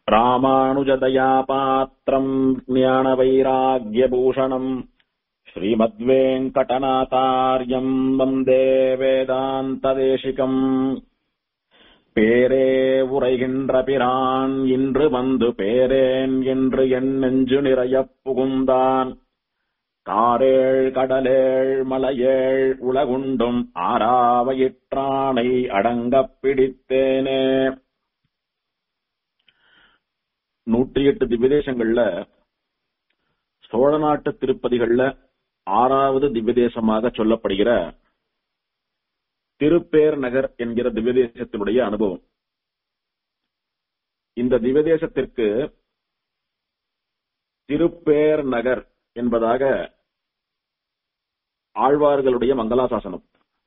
ராமானுஜதயா பாத்திரம் ஞானவைராகியபூஷணம் ஸ்ரீமத்வேங்கடநாதாரியம் வந்தே வேதாந்ததேசிகம் பேரே உரைகின்ற பிரான் இன்று வந்து பேரேன் என்று என் நெஞ்சு நிறையப் புகுந்தான் காரேழ் கடலேழ் மலையேழ் உலகுண்டும் ஆறாவயிற்றானை அடங்கப் பிடித்தேனே நூற்றி எட்டு திவ்யதேசங்கள்ல சோழ நாட்டு திருப்பதிகள்ல ஆறாவது திவ்யதேசமாக சொல்லப்படுகிற திருப்பேர் நகர் என்கிற திவ்யதேசத்தினுடைய அனுபவம் இந்த திவ்யதேசத்திற்கு திருப்பேர் நகர் என்பதாக ஆழ்வார்களுடைய மங்களாசாசனம்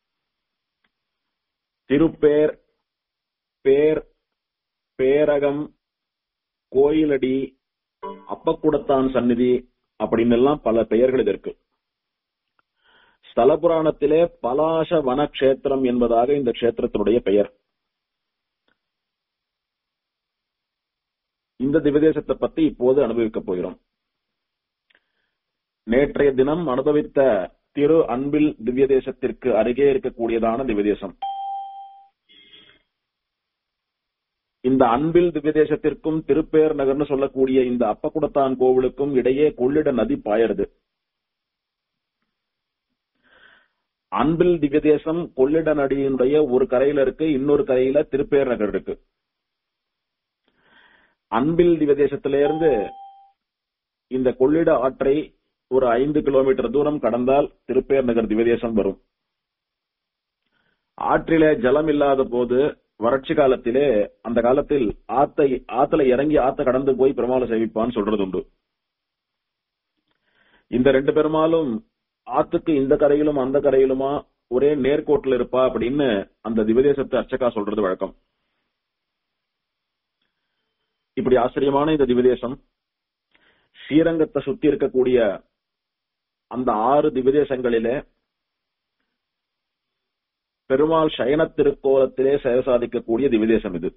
திருப்பேர் பேர் பேரகம் கோயிலடி அப்பக்குடத்தான் சந்நிதி அப்படின்னு எல்லாம் பல பெயர்கள் இதற்கு ஸ்தல புராணத்திலே பலாச வனக்ஷேத்திரம் என்பதாக இந்த க்ஷேத்திரத்தினுடைய பெயர் இந்த திவதேசத்தை பத்தி இப்போது அனுபவிக்கப் போகிறோம் நேற்றைய தினம் அனுபவித்த திரு அன்பில் திவ்யதேசத்திற்கு அருகே இருக்கக்கூடியதான திவ்யதேசம் இந்த அன்பில் திவ்யதேசத்திற்கும் திருப்பேர் நகர்னு சொல்லக்கூடிய இந்த அப்பக்குடத்தான் கோவிலுக்கும் இடையே கொள்ளிட நதி பாயறது அன்பில் திவ்யதேசம் கொள்ளிட நதியினுடைய ஒரு கரையில இருக்கு இன்னொரு கரையில திருப்பேர் நகர் இருக்கு அன்பில் திவ்யதேசத்திலிருந்து இந்த கொள்ளிட ஆற்றை ஒரு ஐந்து கிலோமீட்டர் தூரம் கடந்தால் திருப்பேர் நகர் திவ்யதேசம் வரும் ஆற்றிலே ஜலம் இல்லாத போது வறட்சி காலத்திலே அந்த காலத்தில் ஆத்தை ஆத்துல இறங்கி ஆத்த கடந்து போய் பெருமாளை சேவிப்பான்னு சொல்றது உண்டு இந்த ரெண்டு பெருமாளும் ஆத்துக்கு இந்த கரையிலும் அந்த கரையிலுமா ஒரே நேர்கோட்டில் இருப்பா அப்படின்னு அந்த திவதேசத்து அர்ச்சகா சொல்றது வழக்கம் இப்படி ஆச்சரியமான இந்த திவதேசம் ஸ்ரீரங்கத்தை சுத்தி இருக்கக்கூடிய அந்த ஆறு திவதேசங்களிலே பெருமாள் சயன திருக்கோலத்திலே சேவை சாதிக்கக்கூடிய திவிதேசம் இது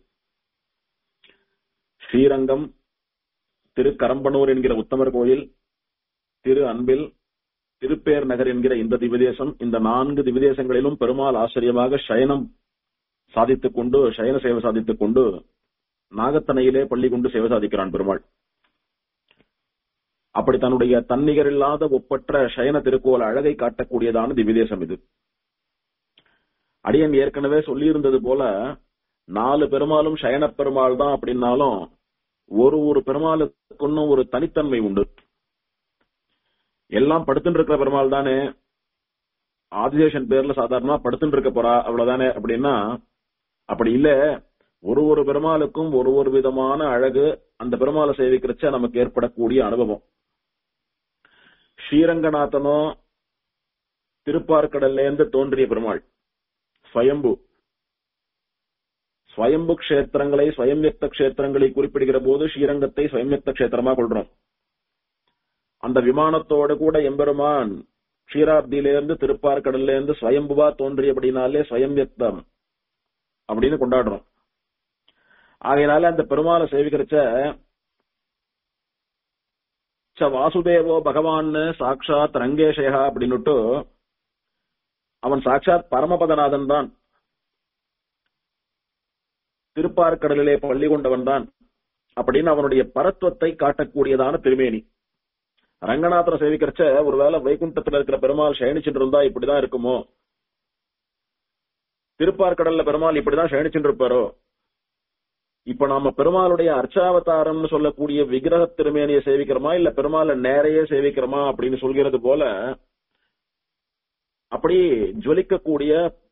ஸ்ரீரங்கம் திருக்கரம்பனூர் என்கிற உத்தமர் கோயில் திரு அன்பில் திருப்பேர் நகர் என்கிற இந்த திவிதேசம் இந்த நான்கு திவிதேசங்களிலும் பெருமாள் ஆச்சரியமாக சயனம் சாதித்துக் கொண்டு சயன சேவை சாதித்துக் கொண்டு நாகத்தனையிலே பள்ளி கொண்டு சேவை சாதிக்கிறான் பெருமாள் அப்படி தன்னுடைய தன்னிகர் இல்லாத ஒப்பற்ற சயன திருக்கோல அழகை காட்டக்கூடியதான திவிதேசம் இது அடியன் ஏற்கனவே சொல்லியிருந்தது போல நாலு பெருமாளும் சயன பெருமாள் தான் அப்படின்னாலும் ஒரு ஒரு பெருமாளுக்குன்னும் ஒரு தனித்தன்மை உண்டு எல்லாம் படுத்துட்டு இருக்கிற பெருமாள் தானே ஆதிசேஷன் பேர்ல சாதாரணமா படுத்துட்டு இருக்க போறா அவ்வளவுதானே அப்படின்னா அப்படி இல்ல ஒரு ஒரு பெருமாளுக்கும் ஒரு ஒரு விதமான அழகு அந்த பெருமாளை சேவிக்கிறச்ச நமக்கு ஏற்படக்கூடிய அனுபவம் ஸ்ரீரங்கநாதனோ திருப்பார்கடல்ல இருந்து தோன்றிய பெருமாள் ஸ்வயம்பு ஸ்வயம்பு கஷேத்திரங்களை ஸ்வயம்யக்த கஷேத்திரங்களை குறிப்பிடுகிற போது ஸ்ரீரங்கத்தை ஸ்வயம்யக்த கஷேத்திரமா கொள்றோம் அந்த விமானத்தோடு கூட எம்பெருமான் க்ஷீராப்தியிலிருந்து திருப்பார்கடல்ல இருந்து ஸ்வயம்புவா தோன்றியபடினாலே ஸ்வயம்யக்தம் அப்படின்னு கொண்டாடுறோம் ஆகையினால அந்த பெருமாளை சேவிக்கிறச்ச ச வாசுதேவோ பகவான் சாட்சாத் ரங்கேஷயா அப்படின்னுட்டு அவன் சாட்சாத் பரமபதநாதன் தான் திருப்பார்கடலிலே பள்ளி கொண்டவன் தான் அப்படின்னு அவனுடைய பரத்துவத்தை காட்டக்கூடியதான திருமேனி ரங்கநாதரை சேவிக்கிறச்ச ஒருவேளை வைகுண்டத்துல இருக்கிற பெருமாள் சயனிச்சுட்டு இருந்தா இப்படிதான் இருக்குமோ திருப்பார்கடல்ல பெருமாள் இப்படிதான் சயனிச்சுட்டு இருப்பாரோ இப்ப நாம பெருமாளுடைய அர்ச்சாவதாரம்னு சொல்லக்கூடிய விக்கிரக திருமேனியை சேவிக்கிறோமா இல்ல பெருமாளை நேரையே சேவிக்கிறோமா அப்படின்னு சொல்கிறது போல அப்படி ஜொலிக்கக்கூடிய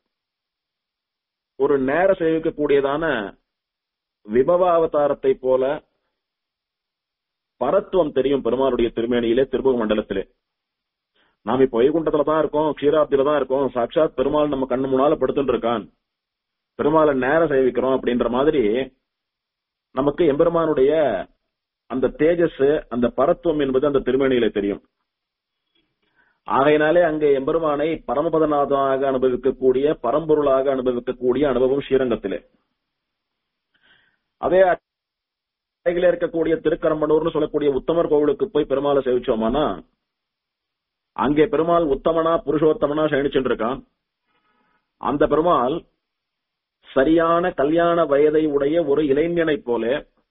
ஒரு நேர சேவிக்கக்கூடியதான விபவாவதாரத்தை போல பரத்துவம் தெரியும் பெருமாளுடைய திருமேனியிலே திருமுக மண்டலத்திலே நாம் இப்ப வைகுண்டத்துல தான் இருக்கோம் க்ஷீராப்தியில தான் இருக்கோம் சாட்சாத் பெருமாள் நம்ம கண்ணு முன்னால படுத்துட்டு இருக்கான் பெருமாளை நேர சேவிக்கிறோம் அப்படின்ற மாதிரி நமக்கு எம்பெருமானுடைய அந்த தேஜஸ் அந்த பரத்துவம் என்பது அந்த திருமேனியில தெரியும் ஆகையினாலே அங்கே எம்பெருமானை பரமபதநாதனாக அனுபவிக்கக்கூடிய பரம்பொருளாக அனுபவிக்கக்கூடிய அனுபவம் ஸ்ரீரங்கத்திலே அதே அருகில இருக்கக்கூடிய திருக்கரம்பனூர்னு சொல்லக்கூடிய உத்தமர் கோவிலுக்கு போய் பெருமாளை சேவிச்சோமானா அங்கே பெருமாள் உத்தமனா புருஷோத்தமனா சயனிச்சுட்டு இருக்கான் அந்த பெருமாள் சரியான கல்யாண வயதை உடைய ஒரு இளைஞனைப் போல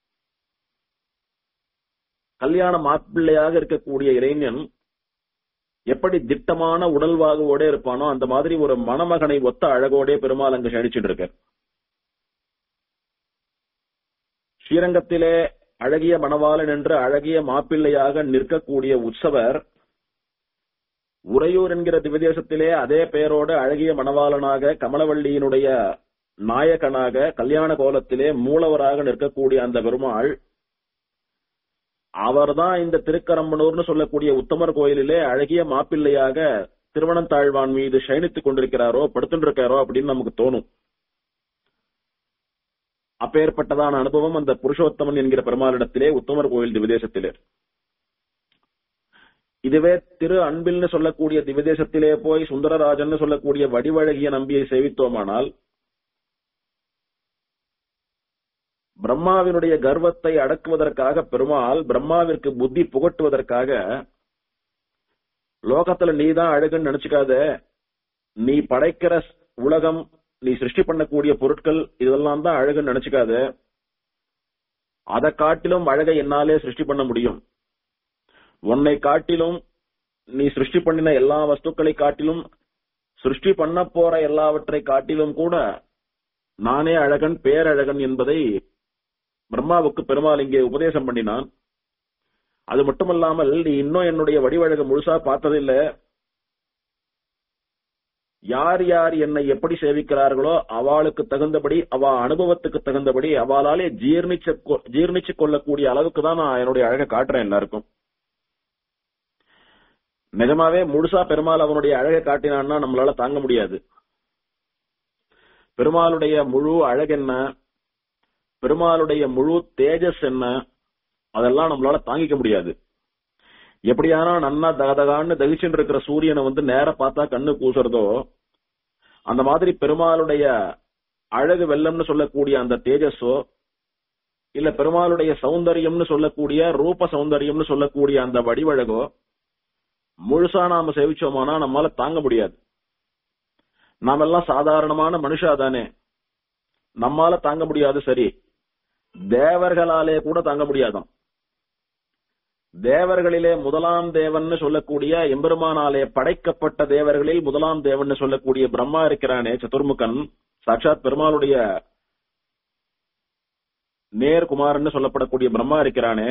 கல்யாண மாப்பிள்ளையாக இருக்கக்கூடிய இளைஞன் எப்படி திட்டமான உடல்வாகுவோட இருப்பானோ அந்த மாதிரி ஒரு மணமகனை ஒத்த அழகோடே பெருமாள் அங்கு சயனிச்சுட்டு இருக்கார் ஸ்ரீரங்கத்திலே அழகிய மணவாளன் என்று அழகிய மாப்பிள்ளையாக நிற்கக்கூடிய உற்சவர் உறையூர் என்கிற திவதேசத்திலே அதே பெயரோடு அழகிய மணவாளனாக கமலவள்ளியினுடைய நாயகனாக கல்யாண கோலத்திலே மூலவராக நிற்கக்கூடிய அந்த பெருமாள் அவர்தான் இந்த திருக்கரம்பனூர்னு சொல்லக்கூடிய உத்தமர் கோயிலிலே அழகிய மாப்பிள்ளையாக திருவனந்தாழ்வான் மீது சயனித்துக் கொண்டிருக்கிறாரோ படுத்துட்டு இருக்காரோ அப்படின்னு நமக்கு தோணும் அப்பேற்பட்டதான அனுபவம் அந்த புருஷோத்தமன் என்கிற பெருமாளிடத்திலே உத்தமர் கோயில் திவிதேசத்திலே இதுவே திரு அன்பில்னு சொல்லக்கூடிய திவிதேசத்திலே போய் சுந்தரராஜன் சொல்லக்கூடிய வடிவழகிய நம்பியை சேவித்தோமானால் பிரம்மாவினுடைய கர்வத்தை அடக்குவதற்காக பெருமாள் பிரம்மாவிற்கு புத்தி புகட்டுவதற்காக லோகத்துல நீதான் அழகுன்னு நினைச்சுக்காத நீ படைக்கிற உலகம் நீ சிருஷ்டி பண்ணக்கூடிய பொருட்கள் இதெல்லாம் தான் அழகுன்னு நினைச்சுக்காத அதை காட்டிலும் அழகை என்னாலே சிருஷ்டி பண்ண முடியும் உன்னை காட்டிலும் நீ சிருஷ்டி பண்ணின எல்லா வஸ்துக்களை காட்டிலும் சிருஷ்டி பண்ண போற எல்லாவற்றை காட்டிலும் கூட நானே அழகன் பேரழகன் என்பதை பிரம்மாவுக்கு பெருமாள் இங்கே உபதேசம் பண்ணினான் அது மட்டுமல்லாமல் நீ இன்னும் என்னுடைய வடிவழக முழுசா பார்த்ததில்லை யார் யார் என்னை எப்படி சேவிக்கிறார்களோ அவளுக்கு தகுந்தபடி அவ அனுபவத்துக்கு தகுந்தபடி அவளாலே ஜீர்ணிச்ச ஜீர்ணிச்சு கொள்ளக்கூடிய அளவுக்கு தான் நான் என்னுடைய அழகை காட்டுறேன் எல்லாருக்கும் நிஜமாவே முழுசா பெருமாள் அவனுடைய அழகை காட்டினான்னா நம்மளால தாங்க முடியாது பெருமாளுடைய முழு அழகென்ன பெருமாளுடைய முழு தேஜஸ் என்ன அதெல்லாம் நம்மளால தாங்கிக்க முடியாது எப்படியானா நன்னா தகதகான்னு தகிச்சுட்டு இருக்கிற சூரியனை வந்து நேர பார்த்தா கண்ணு கூசுறதோ அந்த மாதிரி பெருமாளுடைய அழகு வெள்ளம்னு சொல்லக்கூடிய அந்த தேஜஸோ இல்ல பெருமாளுடைய சௌந்தரியம்னு சொல்லக்கூடிய ரூப சௌந்தரியம்னு சொல்லக்கூடிய அந்த வடிவழகோ முழுசா நாம சேவிச்சோமானா நம்மளால தாங்க முடியாது நாமெல்லாம் சாதாரணமான மனுஷா தானே நம்மால தாங்க முடியாது சரி தேவர்களாலே கூட தாங்க முடியாதாம் தேவர்களிலே முதலாம் தேவன் சொல்லக்கூடிய எம்பெருமானாலே படைக்கப்பட்ட தேவர்களில் முதலாம் தேவன் சொல்லக்கூடிய பிரம்மா இருக்கிறானே சதுர்முகன் சாட்சாத் பெருமாளுடைய நேர்குமாரன் சொல்லப்படக்கூடிய பிரம்மா இருக்கிறானே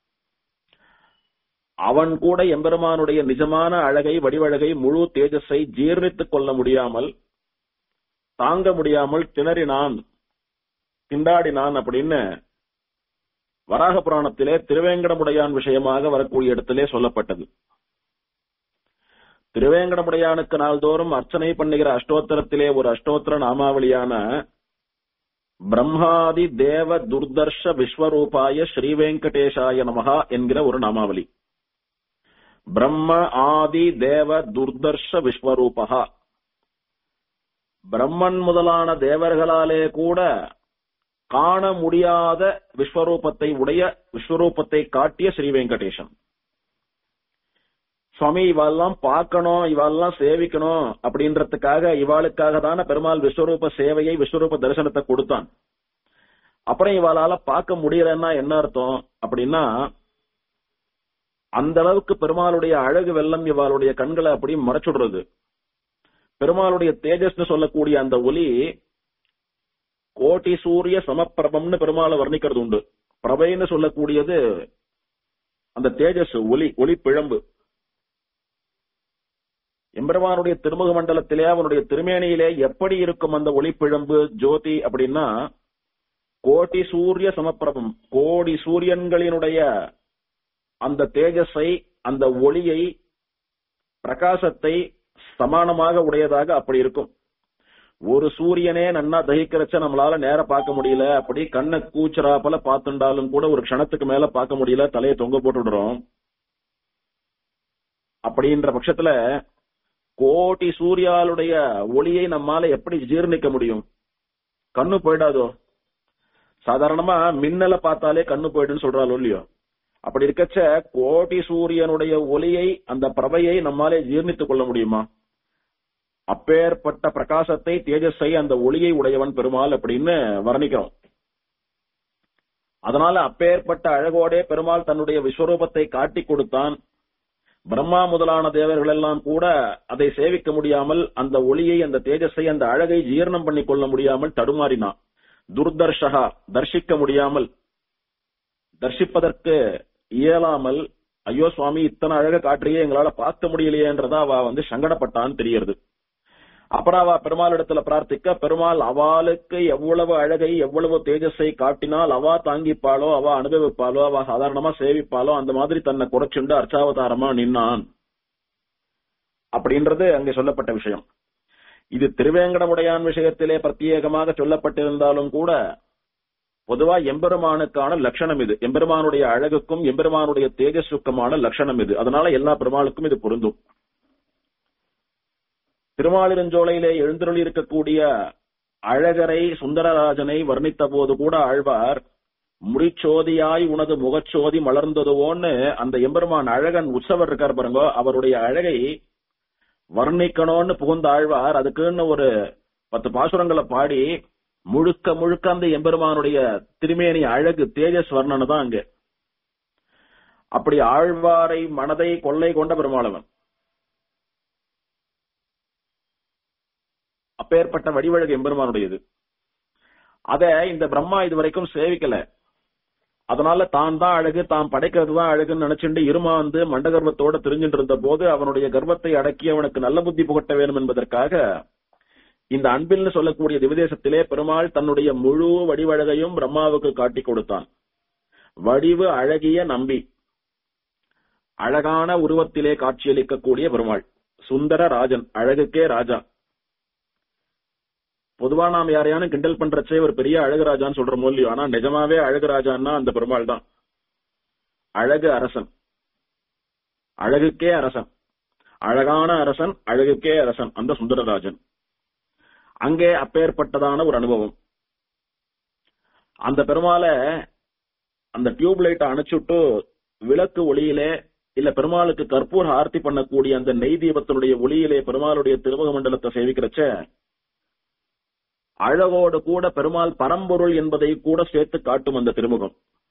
அவன் கூட எம்பெருமானுடைய நிஜமான அழகை வடிவழகை முழு தேஜஸை ஜீர்ணித்துக் கொள்ள முடியாமல் தாங்க முடியாமல் திணறினான் திண்டாடினான் அப்படின்னு வராக புராணத்திலே திருவேங்கடமுடையான் விஷயமாக வரக்கூடிய இடத்திலே சொல்லப்பட்டது திருவேங்கடமுடையானுக்கு நாள்தோறும் அர்ச்சனை பண்ணுகிற அஷ்டோத்தரத்திலே ஒரு அஷ்டோத்திர நாமாவளியான பிரம்மாதி தேவ துர்தர்ஷ விஸ்வரூபாய ஸ்ரீவேங்கடேஷாய நமகா என்கிற ஒரு நாமாவளி பிரம்ம ஆதி தேவ துர்தர்ஷ விஸ்வரூபகா பிரம்மன் முதலான தேவர்களாலே கூட காண முடியாத விஸ்வரூபத்தை உடைய விஸ்வரூபத்தை காட்டிய ஸ்ரீ வெங்கடேசன் சுவாமி இவாளெல்லாம் பார்க்கணும் இவாளெல்லாம் சேவிக்கணும் அப்படின்றதுக்காக இவாளுக்காக தானே பெருமாள் விஸ்வரூப சேவையை விஸ்வரூப தரிசனத்தை கொடுத்தான் அப்புறம் இவாளால பார்க்க முடியலன்னா என்ன அர்த்தம் அப்படின்னா அந்த அளவுக்கு பெருமாளுடைய அழகு வெள்ளம் இவாளுடைய கண்களை அப்படி மறைச்சுடுறது பெருமாளுடைய தேஜஸ்னு சொல்லக்கூடிய அந்த ஒலி கோட்டி சூரிய சமப்பிரபம்னு பெருமாளை வர்ணிக்கிறது உண்டு பிரபைன்னு சொல்லக்கூடியது அந்த தேஜஸ் ஒலி ஒளி பிழம்பு எம்பெருமானுடைய திருமுக மண்டலத்திலே அவனுடைய திருமேனியிலே எப்படி இருக்கும் அந்த ஒளிப்பிழம்பு ஜோதி அப்படின்னா கோட்டி சூரிய சமப்பிரபம் கோடி சூரியன்களினுடைய அந்த தேஜஸை அந்த ஒளியை பிரகாசத்தை சமானமாக உடையதாக அப்படி இருக்கும் ஒரு சூரியனே நன்னா தகிக்கிறச்ச நம்மளால நேர பார்க்க முடியல அப்படி கண்ணை கூச்சரா போல பார்த்துண்டாலும் கூட ஒரு க்ஷணத்துக்கு மேல பார்க்க முடியல தலையை தொங்க போட்டு விடுறோம் அப்படின்ற பட்சத்துல கோட்டி சூர்யாளுடைய ஒளியை நம்மால எப்படி ஜீர்ணிக்க முடியும் கண்ணு போயிடாதோ சாதாரணமா மின்னலை பார்த்தாலே கண்ணு போயிடுன்னு சொல்றாளோ இல்லையோ அப்படி இருக்கச்ச கோடி சூரியனுடைய ஒளியை அந்த பிரபையை நம்மாலே ஜீர்ணித்துக் கொள்ள முடியுமா அப்பேற்பட்ட பிரகாசத்தை தேஜஸை அந்த ஒளியை உடையவன் பெருமாள் அப்படின்னு வர்ணிக்கிறோம் அதனால அப்பேற்பட்ட அழகோடே பெருமாள் தன்னுடைய விஸ்வரூபத்தை காட்டி கொடுத்தான் பிரம்மா முதலான தேவர்கள் எல்லாம் கூட அதை சேவிக்க முடியாமல் அந்த ஒளியை அந்த தேஜஸை அந்த அழகை ஜீரணம் பண்ணி கொள்ள முடியாமல் தடுமாறினான் துர்தர்ஷகா தர்ஷிக்க முடியாமல் தர்ஷிப்பதற்கு இயலாமல் ஐயோ சுவாமி இத்தனை அழக காற்றியே எங்களால பார்க்க முடியலையேன்றதா அவ வந்து சங்கடப்பட்டான்னு தெரியறது அப்புறம் அவ பெருமாள் இடத்துல பிரார்த்திக்க பெருமாள் அவளுக்கு எவ்வளவு அழகை எவ்வளவு தேஜஸை காட்டினால் அவா தாங்கிப்பாளோ அவ அனுபவிப்பாளோ அவ சாதாரணமா சேவிப்பாளோ அந்த மாதிரி தன்னை குறைச்சுண்டு அர்ச்சாவதாரமா நின்னான் அப்படின்றது அங்கே சொல்லப்பட்ட விஷயம் இது திருவேங்கடமுடையான் விஷயத்திலே பிரத்யேகமாக சொல்லப்பட்டிருந்தாலும் கூட பொதுவா எம்பெருமானுக்கான லட்சணம் இது எம்பெருமானுடைய அழகுக்கும் எம்பெருமானுடைய தேஜஸுக்குமான லட்சணம் இது அதனால எல்லா பெருமாளுக்கும் இது பொருந்தும் திருமாலிருஞ்சோலையிலே எழுந்தருளி இருக்கக்கூடிய அழகரை சுந்தரராஜனை வர்ணித்த போது கூட ஆழ்வார் முடிச்சோதியாய் உனது முகச்சோதி மலர்ந்ததுவோன்னு அந்த எம்பெருமான் அழகன் உற்சவர் இருக்கார் பாருங்க அவருடைய அழகை வர்ணிக்கணும்னு புகுந்த ஆழ்வார் அதுக்குன்னு ஒரு பத்து பாசுரங்களை பாடி முழுக்க முழுக்க அந்த எம்பெருமானுடைய திருமேனி அழகு தேஜஸ் வர்ணனை தான் அங்க அப்படி ஆழ்வாரை மனதை கொள்ளை கொண்ட பெருமாளவன் அப்பேற்பட்ட வடிவழகு எம்பெருமானுடையது அத இந்த பிரம்மா இதுவரைக்கும் சேவிக்கல அதனால தான் தான் அழகு தான் படைக்கிறது தான் அழகுன்னு நினைச்சுட்டு இருமா வந்து மண்டகர்வத்தோட தெரிஞ்சுட்டு இருந்த போது அவனுடைய கர்வத்தை அடக்கி அவனுக்கு நல்ல புத்தி புகட்ட வேணும் என்பதற்காக இந்த அன்பில்னு சொல்லக்கூடிய திவதேசத்திலே பெருமாள் தன்னுடைய முழு வடிவழகையும் பிரம்மாவுக்கு காட்டி கொடுத்தான் வடிவு அழகிய நம்பி அழகான உருவத்திலே காட்சியளிக்கக்கூடிய பெருமாள் சுந்தர ராஜன் அழகுக்கே ராஜா பொதுவா நாம் யாரையானு கிண்டல் பண்றச்சே ஒரு பெரிய அழகுராஜான்னு சொல்ற இல்லையோ ஆனா நிஜமாவே அழகுராஜான்னா அந்த பெருமாள் தான் அழகு அரசன் அழகுக்கே அரசன் அழகான அரசன் அழகுக்கே அரசன் அந்த சுந்தரராஜன் அங்கே அப்பேற்பட்டதான ஒரு அனுபவம் அந்த பெருமாளை அந்த டியூப் லைட்டை அணைச்சுட்டு விளக்கு ஒளியிலே இல்ல பெருமாளுக்கு கற்பூர் ஆர்த்தி பண்ணக்கூடிய அந்த நெய் தீபத்தினுடைய ஒளியிலே பெருமாளுடைய திருமுக மண்டலத்தை சேவிக்கிறச்ச அழகோடு கூட பெருமாள் பரம்பொருள் என்பதை கூட சேர்த்து காட்டும் அந்த திருமுகம்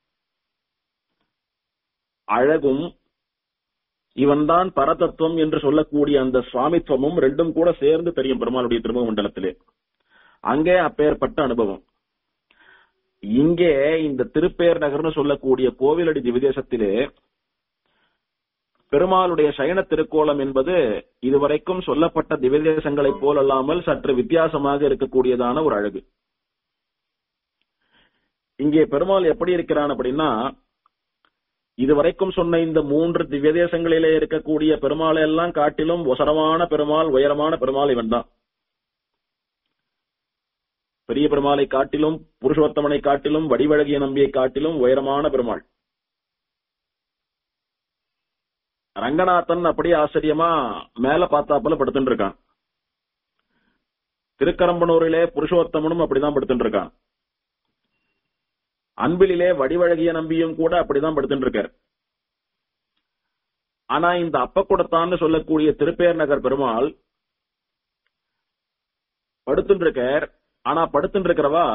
அழகும் இவன்தான் பரதத்துவம் என்று சொல்லக்கூடிய அந்த சுவாமித்துவமும் ரெண்டும் கூட சேர்ந்து தெரியும் பெருமாளுடைய திருமுக மண்டலத்திலே அங்கே அப்பேற்பட்ட அனுபவம் இங்கே இந்த திருப்பேர் நகர்னு சொல்லக்கூடிய கோவிலடி திவிதேசத்திலே பெருமாளுடைய சயன திருக்கோலம் என்பது இதுவரைக்கும் சொல்லப்பட்ட திவ்யதேசங்களைப் போலல்லாமல் சற்று வித்தியாசமாக இருக்கக்கூடியதான ஒரு அழகு இங்கே பெருமாள் எப்படி இருக்கிறான் அப்படின்னா இதுவரைக்கும் சொன்ன இந்த மூன்று திவ்யதேசங்களிலே இருக்கக்கூடிய பெருமாளை எல்லாம் காட்டிலும் ஒசரமான பெருமாள் உயரமான பெருமாள் இவன் தான் பெரிய பெருமாளை காட்டிலும் புருஷோத்தமனை காட்டிலும் வடிவழகிய நம்பியை காட்டிலும் உயரமான பெருமாள் ரங்கநாதன் அப்படியே ஆச்சரியமா மேல பார்த்தாப்புல படுத்துட்டு இருக்கான் திருக்கரம்பனூரிலே புருஷோத்தமனும் அப்படிதான் படுத்துட்டு இருக்கான் அன்பிலே வடிவழகிய நம்பியும் கூட அப்படிதான் படுத்துட்டு இருக்கார் ஆனா இந்த அப்பக்குடத்தான்னு சொல்லக்கூடிய திருப்பேர் நகர் பெருமாள் படுத்துட்டு இருக்கார் ஆனா படுத்துட்டு இருக்கிறவா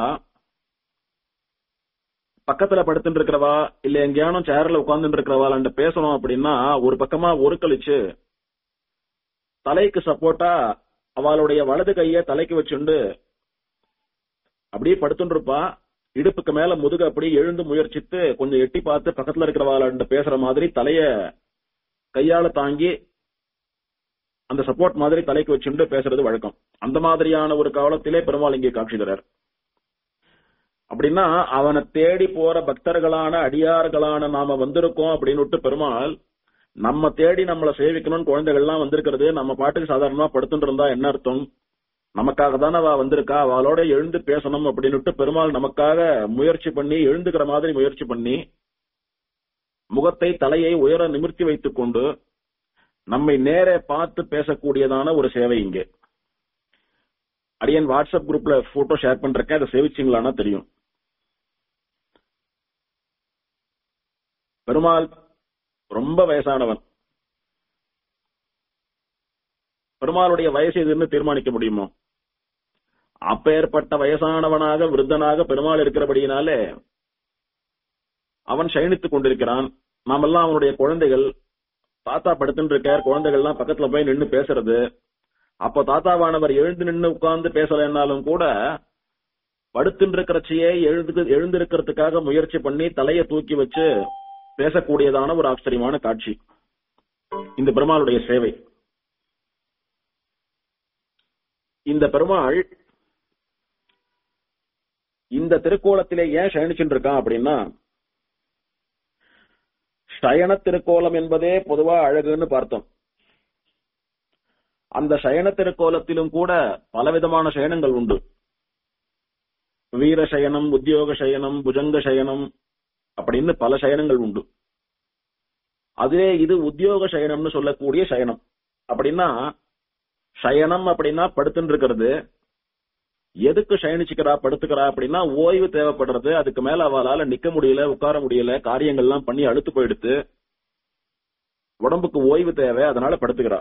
பக்கத்துல படுத்துட்டு இருக்கிறவா இல்ல எங்கேயானும் சேர்ல உட்கார்ந்துட்டு இருக்கிறவாள் பேசணும் அப்படின்னா ஒரு பக்கமா ஒரு கழிச்சு தலைக்கு சப்போர்ட்டா அவளுடைய வலது கைய தலைக்கு வச்சுண்டு அப்படியே படுத்துட்டு இருப்பா இடுப்புக்கு மேல முதுக அப்படியே எழுந்து முயற்சித்து கொஞ்சம் எட்டி பார்த்து பக்கத்துல இருக்கிறவாள் பேசுற மாதிரி தலைய கையால தாங்கி அந்த சப்போர்ட் மாதிரி தலைக்கு வச்சுண்டு பேசுறது வழக்கம் அந்த மாதிரியான ஒரு காலத்திலே பெருமாள் இங்கே காட்சி தரார் அப்படின்னா அவனை தேடி போற பக்தர்களான அடியார்களான நாம வந்திருக்கோம் அப்படின்னு பெருமாள் நம்ம தேடி நம்மளை சேவிக்கணும்னு குழந்தைகள்லாம் வந்திருக்கிறது நம்ம பாட்டுக்கு சாதாரணமா படுத்துட்டு இருந்தா என்ன அர்த்தம் நமக்காக தானே அவ வந்திருக்கா அவளோட எழுந்து பேசணும் அப்படின்னு பெருமாள் நமக்காக முயற்சி பண்ணி எழுந்துக்கிற மாதிரி முயற்சி பண்ணி முகத்தை தலையை உயர நிமிர்த்தி வைத்துக் கொண்டு நம்மை நேரே பார்த்து பேசக்கூடியதான ஒரு சேவை இங்கே அடியன் வாட்ஸ்அப் குரூப்ல போட்டோ ஷேர் பண்றேன் அதை சேவிச்சிங்களான்னா தெரியும் பெருமாள் ரொம்ப வயசானவன் பெருமாளுடைய வயசு இதுன்னு தீர்மானிக்க முடியுமோ அப்பேற்பட்ட வயசானவனாக விருத்தனாக பெருமாள் இருக்கிறபடியினாலே அவன் சயனித்துக் கொண்டிருக்கிறான் நாமெல்லாம் அவனுடைய குழந்தைகள் தாத்தா படுத்துட்டு இருக்கார் குழந்தைகள்லாம் பக்கத்துல போய் நின்னு பேசுறது அப்போ தாத்தாவானவர் எழுந்து நின்னு உட்கார்ந்து பேசலைன்னாலும் கூட படுத்துட்டு இருக்கிறச்சியே எழுந்து எழுந்திருக்கிறதுக்காக முயற்சி பண்ணி தலையை தூக்கி வச்சு பேசக்கூடியதான ஒரு ஆச்சரியமான காட்சி இந்த பெருமாளுடைய சேவை இந்த பெருமாள் இந்த திருக்கோலத்திலே ஏன் சயனிச்சுட்டு இருக்கான் அப்படின்னா சயன திருக்கோலம் என்பதே பொதுவா அழகுன்னு பார்த்தோம் அந்த சயன திருக்கோலத்திலும் கூட பலவிதமான சயனங்கள் உண்டு வீர சயனம் உத்தியோக சயனம் புஜங்க சயனம் அப்படின்னு பல சயனங்கள் உண்டு அதே இது உத்தியோக சயனம்னு சொல்லக்கூடிய சயனம் அப்படின்னா சயனம் அப்படின்னா படுத்துட்டு இருக்கிறது எதுக்கு சயனிச்சுக்கிறா படுத்துக்கிறா அப்படின்னா ஓய்வு தேவைப்படுறது அதுக்கு மேல அவளால நிக்க முடியல உட்கார முடியல காரியங்கள்லாம் பண்ணி அழுத்து போயிடுத்து உடம்புக்கு ஓய்வு தேவை அதனால படுத்துக்கிறா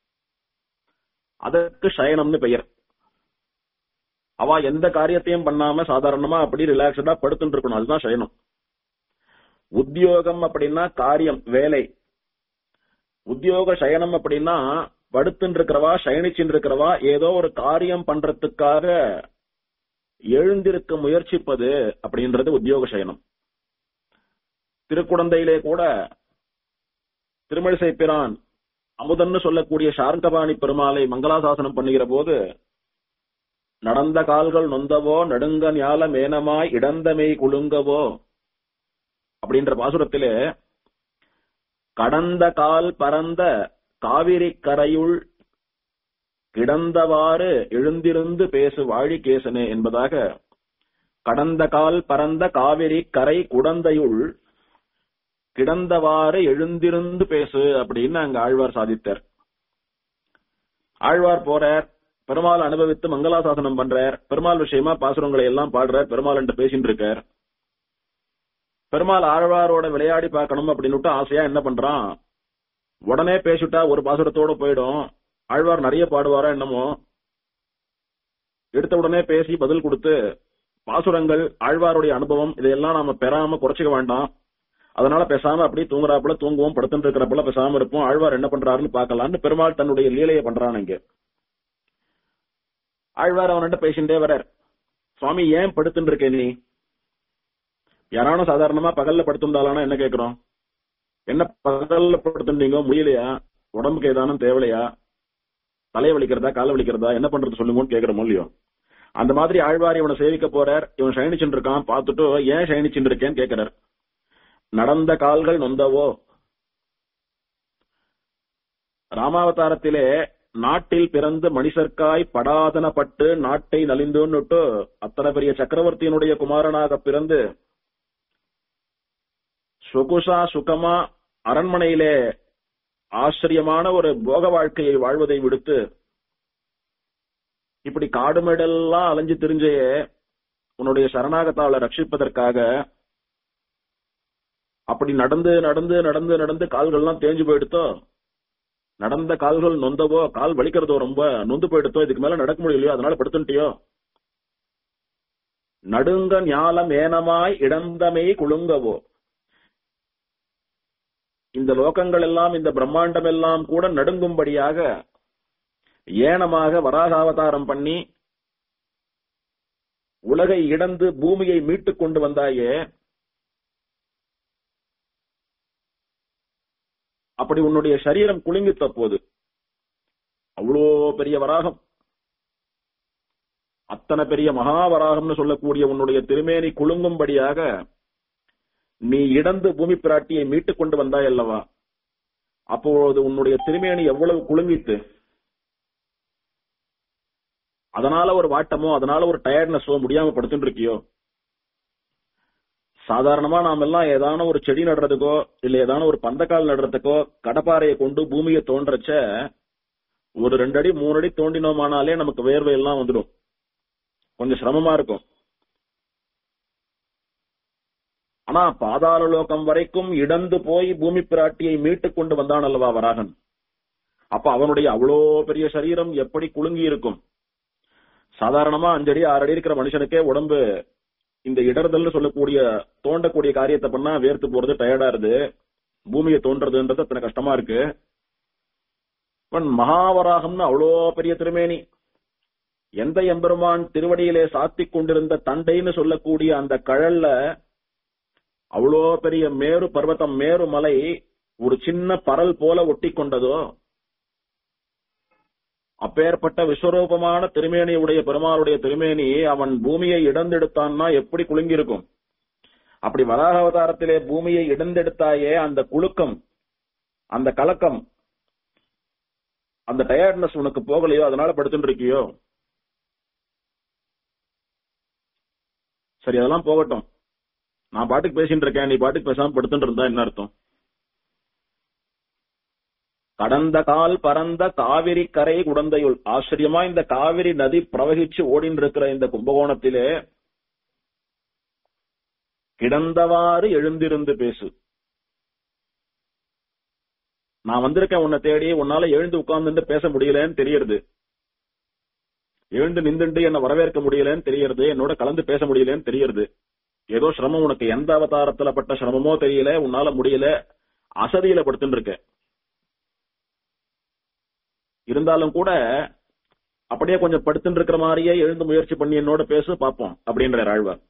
அதற்கு சயனம்னு பெயர் அவ எந்த காரியத்தையும் பண்ணாம சாதாரணமா அப்படி ரிலாக்ஸ்டா படுத்துட்டு இருக்கணும் அதுதான் சயனம் உத்தியோகம் அப்படின்னா காரியம் வேலை உத்தியோக சயனம் அப்படின்னா படுத்துட்டு இருக்கிறவா சயனிச்சுட்டு இருக்கிறவா ஏதோ ஒரு காரியம் பண்றதுக்காக எழுந்திருக்க முயற்சிப்பது அப்படின்றது உத்தியோக சயனம் திருக்குடந்தையிலே கூட திருமழிசை பிரான் அமுதன்னு சொல்லக்கூடிய சார்கபாணி பெருமாளை மங்களாசாசனம் பண்ணுகிற போது நடந்த கால்கள் நொந்தவோ நடுங்க ஞால மேனமாய் இடந்தமை குலுங்கவோ அப்படின்ற பாசுரத்திலே கடந்த கால் பரந்த காவிரி கரையுள் கிடந்தவாறு எழுந்திருந்து பேசு வாழி கேசனே என்பதாக கடந்த கால் பரந்த காவிரி கரை குடந்தையுள் கிடந்தவாறு எழுந்திருந்து பேசு அப்படின்னு அங்க ஆழ்வார் சாதித்தார் ஆழ்வார் போறார் பெருமாள் அனுபவித்து மங்களாசாசனம் பண்றார் பெருமாள் விஷயமா பாசுரங்களை எல்லாம் பாடுறார் பெருமாள் என்று பேசிட்டு இருக்கார் பெருமாள் ஆழ்வாரோட விளையாடி பார்க்கணும் அப்படின்னு ஆசையா என்ன பண்றான் உடனே பேசிட்டா ஒரு பாசுரத்தோட போயிடும் ஆழ்வார் நிறைய பாடுவாரா என்னமோ எடுத்த உடனே பேசி பதில் கொடுத்து பாசுரங்கள் ஆழ்வாருடைய அனுபவம் இதையெல்லாம் நாம பெறாம குறைச்சிக்க வேண்டாம் அதனால பேசாம அப்படி தூங்குறாப்புல தூங்குவோம் படுத்துட்டு இருக்கிறப்பல பேசாம இருப்போம் ஆழ்வார் என்ன பண்றாருன்னு பார்க்கலாம்னு பெருமாள் தன்னுடைய லீலையை பண்றான் இங்க ஆழ்வார் அவன்கிட்ட பேசிட்டே வரார் சுவாமி ஏன் படுத்துட்டு இருக்க நீ யாரானும் சாதாரணமா பகல்ல படுத்திருந்தாலானா என்ன கேக்குறோம் என்ன பகல்ல படுத்துட்டீங்க முடியலையா உடம்புக்கு ஏதானும் தேவையா தலையை வலிக்கிறதா காலை வலிக்கிறதா என்ன பண்றது சொல்லுங்கன்னு கேக்குற இல்லையோ அந்த மாதிரி ஆழ்வார் இவனை சேவிக்க போறார் இவன் சயனிச்சுட்டு இருக்கான் பார்த்துட்டு ஏன் சயனிச்சுட்டு இருக்கேன்னு கேக்குறார் நடந்த கால்கள் நொந்தவோ ராமாவதாரத்திலே நாட்டில் பிறந்து மணிசர்க்காய் படாதனப்பட்டு நாட்டை நலிந்துன்னுட்டு அத்தனை பெரிய சக்கரவர்த்தியினுடைய குமாரனாக பிறந்து சொகுசா சுகமா அரண்மனையிலே ஆச்சரியமான ஒரு போக வாழ்க்கையை வாழ்வதை விடுத்து இப்படி காடு மேடெல்லாம் அலைஞ்சு திரிஞ்சே உன்னுடைய சரணாகத்தாளை ரட்சிப்பதற்காக அப்படி நடந்து நடந்து நடந்து நடந்து கால்கள்லாம் தேஞ்சு போயிடுத்தோ நடந்த கால்கள் நொந்தவோ கால் வலிக்கிறதோ ரொம்ப நொந்து போயிடுத்தோ இதுக்கு மேல நடக்க முடியலையோ அதனால படுத்துட்டியோ நடுங்க ஞாலம் ஏனமாய் இடந்தமை குலுங்கவோ இந்த லோகங்கள் எல்லாம் இந்த பிரம்மாண்டம் எல்லாம் கூட நடுங்கும்படியாக ஏனமாக வராகாவதாரம் பண்ணி உலகை இடந்து பூமியை மீட்டுக் கொண்டு வந்தாயே அப்படி உன்னுடைய சரீரம் குலுங்கி தப்போது அவ்வளோ பெரிய வராகம் அத்தனை பெரிய மகாவராகம்னு சொல்லக்கூடிய உன்னுடைய திருமேனி குலுங்கும்படியாக நீ இடந்து பூமி பிராட்டியை மீட்டுக் கொண்டு வந்தாய் அல்லவா அப்பொழுது உன்னுடைய திருமேனி எவ்வளவு குலுங்கித்து அதனால ஒரு வாட்டமோ அதனால ஒரு டயர்ட்னஸோ முடியாம படுத்துட்டு இருக்கியோ சாதாரணமா நாம எல்லாம் ஏதான ஒரு செடி நடுறதுக்கோ இல்ல ஏதான ஒரு பந்தக்கால் நடுறதுக்கோ கடப்பாறையை கொண்டு பூமியை தோன்றச்ச ஒரு ரெண்டு அடி மூணு அடி தோண்டினோமானாலே நமக்கு வேர்வை எல்லாம் வந்துடும் கொஞ்சம் சிரமமா இருக்கும் ஆனா பாதாள லோகம் வரைக்கும் இடந்து போய் பூமி பிராட்டியை மீட்டுக் கொண்டு வந்தான் அல்லவா வராகன் அப்ப அவனுடைய அவ்வளோ பெரிய சரீரம் எப்படி குலுங்கி இருக்கும் சாதாரணமா அஞ்சடி ஆறு அடி இருக்கிற மனுஷனுக்கே உடம்பு இந்த இடர்தல்னு சொல்லக்கூடிய தோண்டக்கூடிய காரியத்தை பண்ணா வேர்த்து போறது டயர்டா இருது பூமியை தோன்றதுன்றது அத்தனை கஷ்டமா இருக்கு இவன் மகாவராகம்னு அவ்வளோ பெரிய திருமேனி எந்த எம்பெருமான் திருவடியிலே சாத்திக் கொண்டிருந்த தண்டைன்னு சொல்லக்கூடிய அந்த கழல்ல அவ்வளோ பெரிய மேரு பர்வதம் மேரு மலை ஒரு சின்ன பரல் போல ஒட்டி கொண்டதோ அப்பேற்பட்ட விஸ்வரூபமான திருமேனி உடைய பெருமாளுடைய திருமேனி அவன் பூமியை இடந்தெடுத்தான்னா எப்படி குலுங்கியிருக்கும் அப்படி வராக அவதாரத்திலே பூமியை இடந்தெடுத்தாயே அந்த குலுக்கம் அந்த கலக்கம் அந்த டயர்ட்னஸ் உனக்கு போகலையோ அதனால படுத்துட்டு இருக்கியோ சரி அதெல்லாம் போகட்டும் நான் பாட்டுக்கு பேசிட்டு இருக்கேன் நீ பாட்டுக்கு பேசாம படுத்துட்டு இருந்தா என்ன அர்த்தம் கடந்த கால் பரந்த காவிரி கரை குடந்தையுள் ஆச்சரியமா இந்த காவிரி நதி பிரவகிச்சு ஓடின்னு இருக்கிற இந்த கும்பகோணத்திலே கிடந்தவாறு எழுந்திருந்து பேசு நான் வந்திருக்கேன் உன்னை தேடி உன்னால எழுந்து உட்கார்ந்துட்டு பேச முடியலன்னு தெரியறது எழுந்து நின்றுண்டு என்ன வரவேற்க முடியலன்னு தெரியறது என்னோட கலந்து பேச முடியலன்னு தெரியறது ஏதோ சிரமம் உனக்கு எந்த அவதாரத்துல பட்ட சிரமமோ தெரியல உன்னால முடியல அசதியில படுத்துட்டு இருக்க இருந்தாலும் கூட அப்படியே கொஞ்சம் படுத்துட்டு இருக்கிற மாதிரியே எழுந்து முயற்சி பண்ணி என்னோட பேசு பாப்போம் அப்படின்ற ஆழ்வார்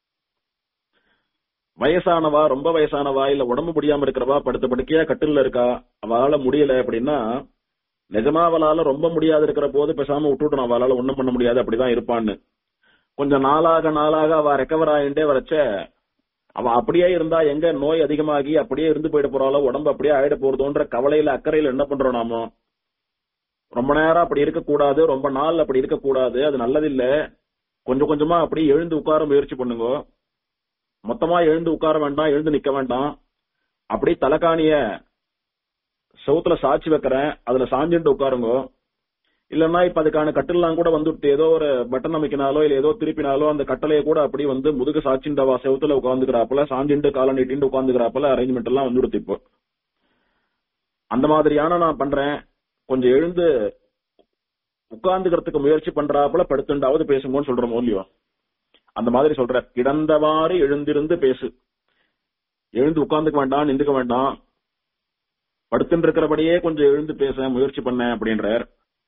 வயசானவா ரொம்ப வயசானவா இல்ல உடம்பு முடியாம இருக்கிறவா படுத்த படுக்கையா கட்டில இருக்கா அவளால முடியல அப்படின்னா நிஜமா அவளால ரொம்ப முடியாது இருக்கிற போது பேசாம விட்டுட்டணும் அவளால ஒண்ணும் பண்ண முடியாது அப்படிதான் இருப்பான்னு கொஞ்சம் நாளாக நாளாக அவ ரெக்கவர் ஆகிட்டே வரச்ச அவ அப்படியே இருந்தா எங்க நோய் அதிகமாகி அப்படியே இருந்து போயிட போறாளோ உடம்பு அப்படியே ஆயிட போறதோன்ற கவலையில அக்கறையில என்ன பண்றோம் நாமோ ரொம்ப நேரம் அப்படி இருக்கக்கூடாது ரொம்ப நாள் அப்படி இருக்கக்கூடாது அது நல்லதில்ல கொஞ்சம் கொஞ்சமா அப்படி எழுந்து உட்கார முயற்சி பண்ணுங்க மொத்தமா எழுந்து உட்கார வேண்டாம் எழுந்து நிக்க வேண்டாம் அப்படி தலைக்காணிய செவுத்துல சாட்சி வைக்கிறேன் அதுல சாஞ்சுட்டு உட்காருங்க இல்லன்னா இப்ப அதுக்கான கட்டிலாம் கூட வந்துட்டு ஏதோ ஒரு பட்டன் அமைக்கினாலோ இல்ல ஏதோ திருப்பினாலோ அந்த கட்டளையை கூட அப்படி வந்து முதுகு சாட்சிண்டவா செவுத்துல உட்காந்துக்கிறாப்புல சாஞ்சிண்டு காலை நீட்டிண்டு உட்காந்துக்கிறாப்புல அரேஞ்ச்மெண்ட் எல்லாம் வந்துடுத்து இப்போ அந்த மாதிரியான நான் பண்றேன் கொஞ்சம் எழுந்து உட்கார்ந்துக்கிறதுக்கு முயற்சி பண்றாப்புல படுத்துண்டாவது பேசுங்கன்னு சொல்றோம் இல்லையோ அந்த மாதிரி சொல்ற கிடந்தவாறு எழுந்திருந்து பேசு எழுந்து உட்கார்ந்துக்க வேண்டாம் நின்றுக்க வேண்டாம் படுத்துட்டு இருக்கிறபடியே கொஞ்சம் எழுந்து பேச முயற்சி பண்ண அப்படின்றார்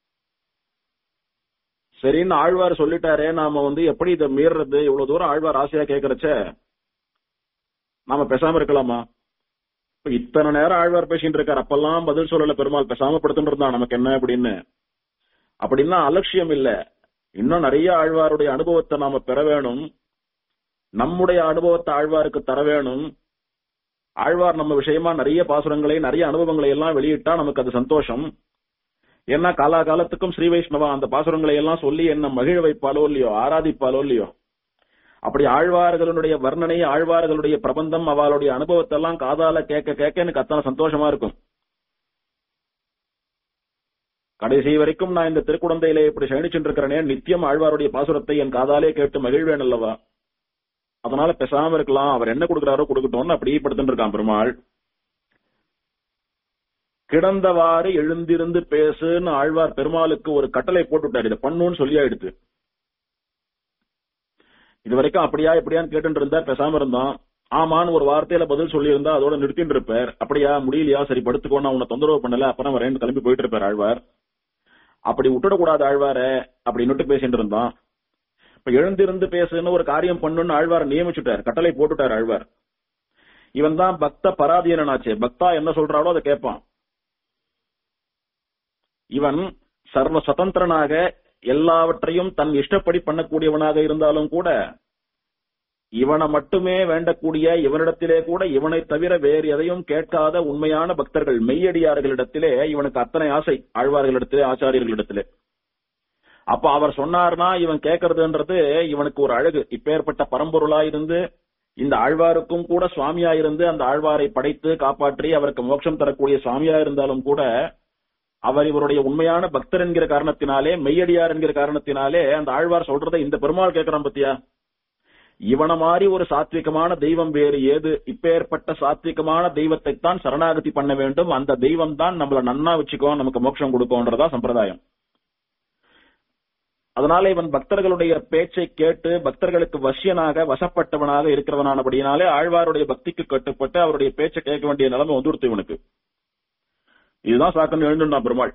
சரின்னு ஆழ்வார் சொல்லிட்டாரே நாம வந்து எப்படி இதை மீறது இவ்வளவு தூரம் ஆழ்வார் ஆசையா கேக்குறச்ச நாம பேசாம இருக்கலாமா இப்ப இத்தனை நேரம் ஆழ்வார் பேசிட்டு இருக்காரு அப்பெல்லாம் பதில் சொல்லல பெருமாள் பேசாம படுத்துட்டு இருந்தான் நமக்கு என்ன அப்படின்னு அப்படின்னா அலட்சியம் இல்ல இன்னும் நிறைய ஆழ்வாருடைய அனுபவத்தை நாம பெற வேணும் நம்முடைய அனுபவத்தை ஆழ்வாருக்கு தர வேணும் ஆழ்வார் நம்ம விஷயமா நிறைய பாசுரங்களை நிறைய அனுபவங்களை எல்லாம் வெளியிட்டா நமக்கு அது சந்தோஷம் ஏன்னா காலாகாலத்துக்கும் ஸ்ரீ வைஷ்ணவா அந்த பாசுரங்களை எல்லாம் சொல்லி என்ன மகிழ வைப்பாலோ இல்லையோ ஆராதிப்பாலோ இல்லையோ அப்படி ஆழ்வார்களுடைய வர்ணனை ஆழ்வார்களுடைய பிரபந்தம் அவளுடைய அனுபவத்தை எல்லாம் காதால கேட்க கேட்க எனக்கு அத்தனை சந்தோஷமா இருக்கும் கடைசி வரைக்கும் நான் இந்த திருக்குடந்தையிலே இப்படி சயனிச்சுட்டு இருக்கிறனே நித்தியம் ஆழ்வாருடைய பாசுரத்தை என் காதாலே கேட்டு மகிழ்வேன் அல்லவா அதனால பேசாம இருக்கலாம் அவர் என்ன கொடுக்கிறாரோ கொடுக்கட்டும்னு அப்படியே படுத்துட்டு இருக்கான் பெருமாள் கிடந்தவாறு எழுந்திருந்து பேசுன்னு ஆழ்வார் பெருமாளுக்கு ஒரு கட்டளை போட்டுட்டார் இதை பண்ணுன்னு சொல்லி ஆயிடுத்து இது வரைக்கும் அப்படியா இப்படியான்னு கேட்டு இருந்தா பேசாம இருந்தான் ஆமான்னு ஒரு வார்த்தையில பதில் சொல்லி இருந்தா அதோட நிறுத்திட்டு இருப்பார் அப்படியா முடியலையா சரி படுத்துக்கோ நான் உன்னை தொந்தரவு பண்ணல அப்புறம் வரேன் கிளம்பி போயிட்டு இருப்பார் ஆழ்வார் அப்படி விட்டுடக்கூடாது ஆழ்வார அப்படின்னுட்டு பேசிட்டு இருந்தான் இப்ப எழுந்திருந்து பேசுன்னு ஒரு காரியம் பண்ணுன்னு ஆழ்வார் நியமிச்சுட்டார் கட்டளை போட்டுட்டார் ஆழ்வார் இவன் தான் பக்த பராதீனனாச்சு பக்தா என்ன சொல்றாளோ அதை கேட்பான் இவன் சர்வ சுதந்திரனாக எல்லாவற்றையும் தன் இஷ்டப்படி பண்ணக்கூடியவனாக இருந்தாலும் கூட இவனை மட்டுமே வேண்டக்கூடிய இவனிடத்திலே கூட இவனை தவிர வேறு எதையும் கேட்காத உண்மையான பக்தர்கள் மெய்யடியார்களிடத்திலே இவனுக்கு அத்தனை ஆசை ஆழ்வார்களிடத்திலே ஆச்சாரியர்களிடத்திலே அப்ப அவர் சொன்னார்னா இவன் கேட்கறதுன்றது இவனுக்கு ஒரு அழகு இப்பேற்பட்ட பரம்பொருளா இருந்து இந்த ஆழ்வாருக்கும் கூட சுவாமியா இருந்து அந்த ஆழ்வாரை படைத்து காப்பாற்றி அவருக்கு மோட்சம் தரக்கூடிய சுவாமியா இருந்தாலும் கூட அவர் இவருடைய உண்மையான பக்தர் என்கிற காரணத்தினாலே மெய்யடியார் என்கிற காரணத்தினாலே அந்த ஆழ்வார் சொல்றதை இந்த பெருமாள் கேட்கிறான் பத்தியா இவன மாதிரி ஒரு சாத்விகமான தெய்வம் வேறு ஏது இப்பேற்பட்ட சாத்விகமான தெய்வத்தை தான் சரணாகதி பண்ண வேண்டும் அந்த தெய்வம் தான் நம்மள நன்னா வச்சுக்கோ நமக்கு மோட்சம் கொடுக்கும்ன்றதா சம்பிரதாயம் அதனால இவன் பக்தர்களுடைய பேச்சை கேட்டு பக்தர்களுக்கு வசியனாக வசப்பட்டவனாக இருக்கிறவனானபடியினாலே ஆழ்வாருடைய பக்திக்கு கட்டுப்பட்டு அவருடைய பேச்சை கேட்க வேண்டிய நிலைமை வந்துடுத்து இவனுக்கு இதுதான் சாக்கன்னு எழுந்துட்டான் பெருமாள்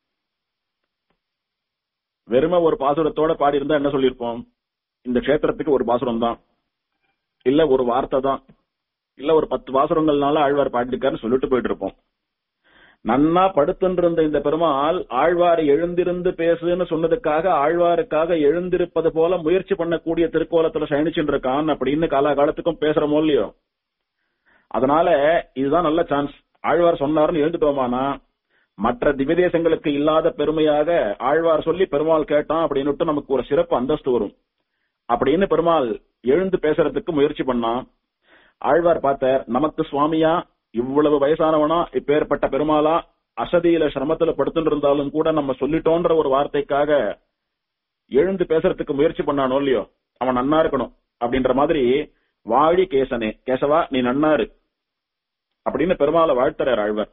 வெறுமை ஒரு பாசுரத்தோட பாடி இருந்தா என்ன சொல்லியிருப்போம் இந்த க்ஷேத்திரத்துக்கு ஒரு பாசுரம் தான் இல்ல ஒரு வார்த்தை தான் இல்ல ஒரு பத்து பாசுரங்கள்னால ஆழ்வார் பாடிருக்காருன்னு சொல்லிட்டு போயிட்டு இருப்போம் நன்னா படுத்துன்றிருந்த இந்த பெருமாள் ஆழ்வார் எழுந்திருந்து பேசுன்னு சொன்னதுக்காக ஆழ்வாருக்காக எழுந்திருப்பது போல முயற்சி பண்ணக்கூடிய திருக்கோலத்துல சயனிச்சுட்டு இருக்கான் அப்படின்னு காலாகாலத்துக்கும் பேசுறமோ இல்லையோ அதனால இதுதான் நல்ல சான்ஸ் ஆழ்வார் சொன்னாருன்னு எழுந்துட்டோமானா மற்ற திவ்யதேசங்களுக்கு இல்லாத பெருமையாக ஆழ்வார் சொல்லி பெருமாள் கேட்டான் அப்படின்னு நமக்கு ஒரு சிறப்பு அந்தஸ்து வரும் அப்படின்னு பெருமாள் எழுந்து பேசுறதுக்கு முயற்சி பண்ணான் ஆழ்வார் பார்த்தார் நமக்கு சுவாமியா இவ்வளவு வயசானவனா இப்பேற்பட்ட பெருமாளா அசதியில சிரமத்துல படுத்துட்டு இருந்தாலும் கூட நம்ம சொல்லிட்டோன்ற ஒரு வார்த்தைக்காக எழுந்து பேசுறதுக்கு முயற்சி பண்ணானோ இல்லையோ அவன் நன்னா இருக்கணும் அப்படின்ற மாதிரி வாழி கேசனே கேசவா நீ நன்னாரு அப்படின்னு பெருமாளை வாழ்த்துறார் ஆழ்வார்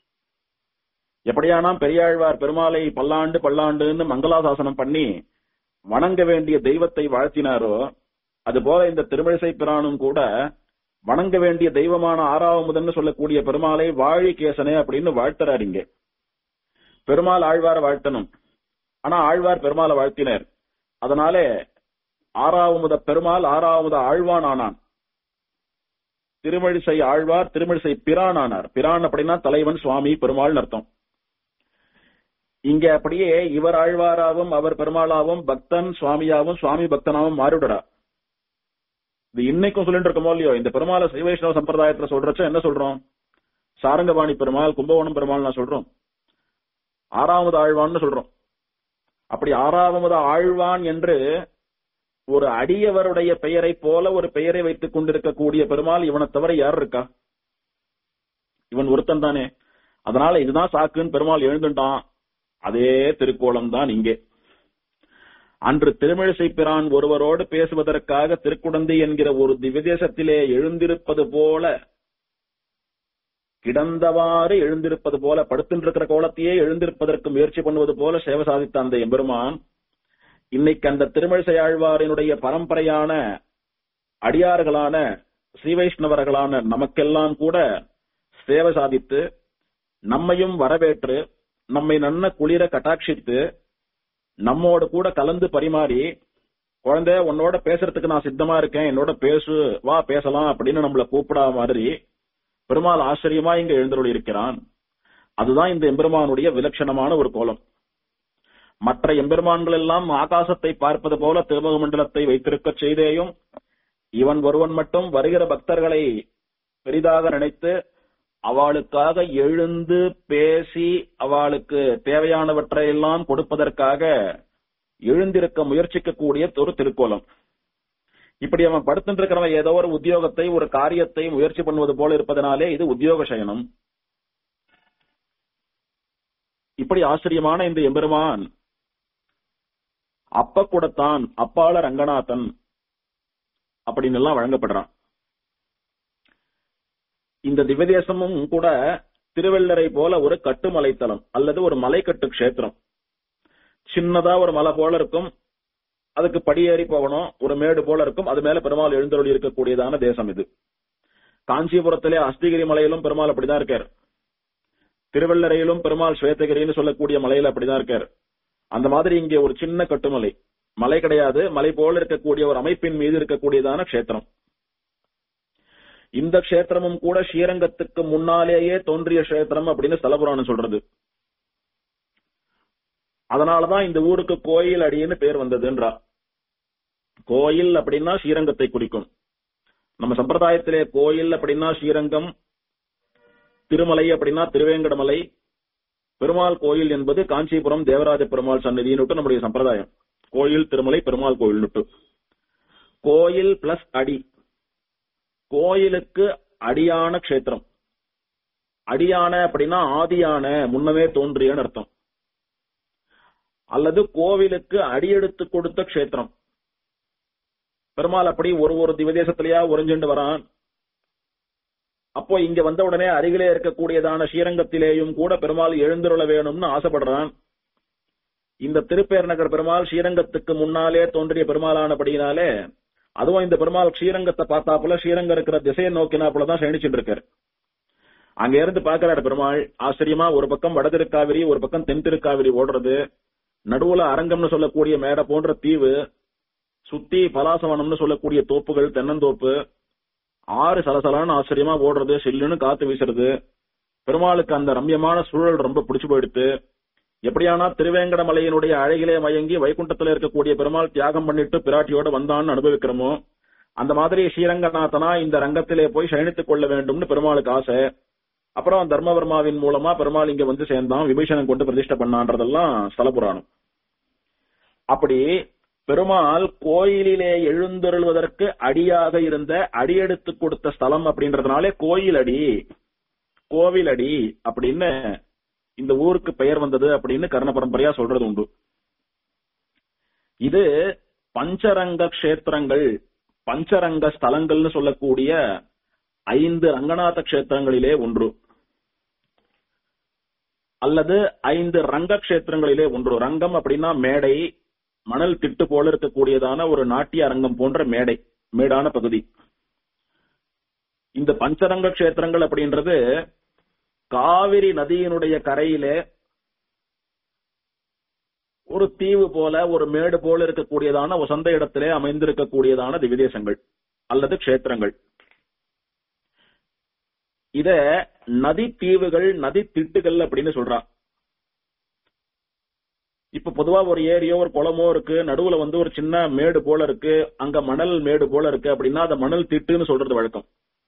எப்படியானா பெரியாழ்வார் பெருமாளை பல்லாண்டு பல்லாண்டுன்னு மங்களாசாசனம் பண்ணி வணங்க வேண்டிய தெய்வத்தை வாழ்த்தினாரோ அதுபோல இந்த திருமிழிசை பிரானும் கூட வணங்க வேண்டிய தெய்வமான ஆறாவமுதன்னு சொல்லக்கூடிய பெருமாளை வாழி கேசனே அப்படின்னு வாழ்த்துறாரு இங்க பெருமாள் ஆழ்வார வாழ்த்தணும் ஆனா ஆழ்வார் பெருமாளை வாழ்த்தினர் அதனால ஆறாவமுத பெருமாள் ஆறாவமுத ஆழ்வான் ஆனான் திருமழிசை ஆழ்வார் திருமழிசை பிரான் ஆனார் பிரான் அப்படின்னா தலைவன் சுவாமி பெருமாள்னு அர்த்தம் இங்க அப்படியே இவர் ஆழ்வாராவும் அவர் பெருமாளாவும் பக்தன் சுவாமியாவும் சுவாமி பக்தனாவும் மாறிவிடறா இது இன்னைக்கும் சொல்லிட்டு இருக்கோமோ இல்லையோ இந்த பெருமாளை ஸ்ரீ வைஷ்ணவ சம்பிரதாயத்துல சொல்றச்ச என்ன சொல்றோம் சாரங்கபாணி பெருமாள் கும்பகோணம் பெருமாள் நான் சொல்றோம் ஆறாவது ஆழ்வான்னு சொல்றோம் அப்படி ஆறாவது ஆழ்வான் என்று ஒரு அடியவருடைய பெயரை போல ஒரு பெயரை வைத்துக் கொண்டிருக்கக்கூடிய பெருமாள் இவனை தவிர யார் இருக்கா இவன் ஒருத்தன் தானே அதனால இதுதான் சாக்குன்னு பெருமாள் எழுந்துட்டான் அதே திருக்கோலம் தான் இங்கே அன்று திருமிழிசை பிரான் ஒருவரோடு பேசுவதற்காக திருக்குடந்தை என்கிற ஒரு திவ்யதேசத்திலே எழுந்திருப்பது போல கிடந்தவாறு எழுந்திருப்பது போல படுத்துட்டு கோலத்தையே எழுந்திருப்பதற்கு முயற்சி பண்ணுவது போல சேவை சாதித்த அந்த எம்பெருமான் இன்னைக்கு அந்த திருமிழிசை ஆழ்வாரினுடைய பரம்பரையான அடியார்களான ஸ்ரீ வைஷ்ணவர்களான நமக்கெல்லாம் கூட சேவை சாதித்து நம்மையும் வரவேற்று நம்மை நன்ன குளிர கட்டாட்சித்து நம்மோட கூட கலந்து பரிமாறி குழந்தை உன்னோட பேசுறதுக்கு நான் சித்தமா இருக்கேன் என்னோட பேசு வா பேசலாம் அப்படின்னு நம்மள கூப்பிடா மாதிரி பெருமாள் ஆச்சரியமா இங்க எழுந்தருள் இருக்கிறான் அதுதான் இந்த எம்பெருமானுடைய விலட்சணமான ஒரு கோலம் மற்ற எம்பெருமான்கள் எல்லாம் ஆகாசத்தை பார்ப்பது போல திருமுக மண்டலத்தை வைத்திருக்க செய்தேயும் இவன் ஒருவன் மட்டும் வருகிற பக்தர்களை பெரிதாக நினைத்து அவளுக்காக எழுந்து பேசி அவளுக்கு தேவையானவற்றை எல்லாம் கொடுப்பதற்காக எழுந்திருக்க முயற்சிக்கக்கூடிய ஒரு திருக்கோலம் இப்படி அவன் படுத்துட்டு இருக்கிறவன் ஏதோ ஒரு உத்தியோகத்தை ஒரு காரியத்தை முயற்சி பண்ணுவது போல இருப்பதனாலே இது உத்தியோக சயனம் இப்படி ஆச்சரியமான இந்த எம்பெருமான் அப்ப கூடத்தான் அப்பால ரங்கநாதன் அப்படின்னு எல்லாம் வழங்கப்படுறான் இந்த திவ்யதேசமும் கூட திருவள்ளரை போல ஒரு கட்டுமலைத்தலம் அல்லது ஒரு மலைக்கட்டு கஷேத்திரம் சின்னதா ஒரு மலை போல இருக்கும் அதுக்கு படியேறி போகணும் ஒரு மேடு போல இருக்கும் அது மேல பெருமாள் எழுந்தருளி இருக்கக்கூடியதான தேசம் இது காஞ்சிபுரத்திலே அஸ்திகிரி மலையிலும் பெருமாள் அப்படிதான் இருக்கார் திருவள்ளரையிலும் பெருமாள் ஸ்வேதகிரின்னு சொல்லக்கூடிய மலையில அப்படிதான் இருக்கார் அந்த மாதிரி இங்கே ஒரு சின்ன கட்டுமலை மலை கிடையாது மலை போல இருக்கக்கூடிய ஒரு அமைப்பின் மீது இருக்கக்கூடியதான கஷேத்திரம் இந்த கஷேத்திரமும் கூட ஸ்ரீரங்கத்துக்கு முன்னாலேயே தோன்றிய கஷேத்திரம் அப்படின்னு ஸ்தலபுராணம் சொல்றது அதனாலதான் இந்த ஊருக்கு கோயில் அடின்னு பேர் வந்ததுன்றா கோயில் அப்படின்னா ஸ்ரீரங்கத்தை குறிக்கும் நம்ம சம்பிரதாயத்திலே கோயில் அப்படின்னா ஸ்ரீரங்கம் திருமலை அப்படின்னா திருவேங்கடமலை பெருமாள் கோயில் என்பது காஞ்சிபுரம் தேவராஜ பெருமாள் சன்னதின்னு நம்முடைய சம்பிரதாயம் கோயில் திருமலை பெருமாள் கோயில் கோயில் பிளஸ் அடி கோயிலுக்கு அடியான கஷேத்திரம் அடியான அப்படின்னா ஆதியான முன்னமே தோன்றியன்னு அர்த்தம் அல்லது கோவிலுக்கு அடியெடுத்து கொடுத்த கஷேத்திரம் பெருமாள் அப்படி ஒரு ஒரு திவதேசத்திலேயா உறைஞ்சுண்டு வரான் அப்போ இங்க வந்த உடனே அருகிலே இருக்கக்கூடியதான ஸ்ரீரங்கத்திலேயும் கூட பெருமாள் எழுந்துருள வேணும்னு ஆசைப்படுறான் இந்த திருப்பேர் நகர் பெருமாள் ஸ்ரீரங்கத்துக்கு முன்னாலே தோன்றிய பெருமாளானபடியினாலே அதுவும் இந்த பெருமாள் ஸ்ரீரங்கத்தை பார்த்தாப்புல ஸ்ரீரங்கம் இருக்கிற திசையை நோக்கினாப்புல தான் சயனிச்சுட்டு இருக்காரு அங்க இருந்து பாக்குறாரு பெருமாள் ஆச்சரியமா ஒரு பக்கம் வட திருக்காவிரி ஒரு பக்கம் தென் திருக்காவிரி ஓடுறது நடுவுல அரங்கம்னு சொல்லக்கூடிய மேடை போன்ற தீவு சுத்தி பலாசவனம்னு சொல்லக்கூடிய தோப்புகள் தென்னந்தோப்பு ஆறு சலசலான்னு ஆச்சரியமா ஓடுறது சில்லுன்னு காத்து வீசுறது பெருமாளுக்கு அந்த ரம்யமான சூழல் ரொம்ப பிடிச்சு போயிடுத்து எப்படியானா திருவேங்கடமலையினுடைய அழகிலே மயங்கி வைகுண்டத்துல இருக்கக்கூடிய பெருமாள் தியாகம் பண்ணிட்டு பிராட்டியோட வந்தான்னு அனுபவிக்கிறோமோ அந்த மாதிரி ஸ்ரீரங்கநாதனா இந்த ரங்கத்திலே போய் சயனித்துக் கொள்ள வேண்டும்னு பெருமாளுக்கு ஆசை அப்புறம் தர்மவர்மாவின் மூலமா பெருமாள் இங்க வந்து சேர்ந்தான் விபீஷணன் கொண்டு பிரதிஷ்டை பண்ணான்றதெல்லாம் ஸ்தல புராணம் அப்படி பெருமாள் கோயிலிலே எழுந்தருள்வதற்கு அடியாக இருந்த அடியெடுத்து கொடுத்த ஸ்தலம் அப்படின்றதுனாலே கோயில் அடி கோவில் அடி அப்படின்னு இந்த ஊருக்கு பெயர் வந்தது அப்படின்னு கர்ண பரம்பரையா சொல்றது உண்டு இது பஞ்சரங்க கஷேத்திரங்கள் பஞ்சரங்க ஸ்தலங்கள்னு சொல்லக்கூடிய ஐந்து ரங்கநாத கஷேத்திரங்களிலே ஒன்று அல்லது ஐந்து ரங்க கஷேத்திரங்களிலே ஒன்று ரங்கம் அப்படின்னா மேடை மணல் திட்டு போல இருக்கக்கூடியதான ஒரு நாட்டிய அரங்கம் போன்ற மேடை மேடான பகுதி இந்த பஞ்சரங்க கஷேத்திரங்கள் அப்படின்றது காவிரி நதியினுடைய கரையிலே ஒரு தீவு போல ஒரு மேடு போல இருக்கக்கூடியதான சொந்த இடத்திலே அமைந்திருக்கக்கூடியதான திவிதேசங்கள் அல்லது கஷேத்திரங்கள் இத நதி தீவுகள் நதி திட்டுகள் அப்படின்னு சொல்றான் இப்ப பொதுவா ஒரு ஏரியோ ஒரு குளமோ இருக்கு நடுவுல வந்து ஒரு சின்ன மேடு போல இருக்கு அங்க மணல் மேடு போல இருக்கு அப்படின்னா அந்த மணல் திட்டுன்னு சொல்றது வழக்கம்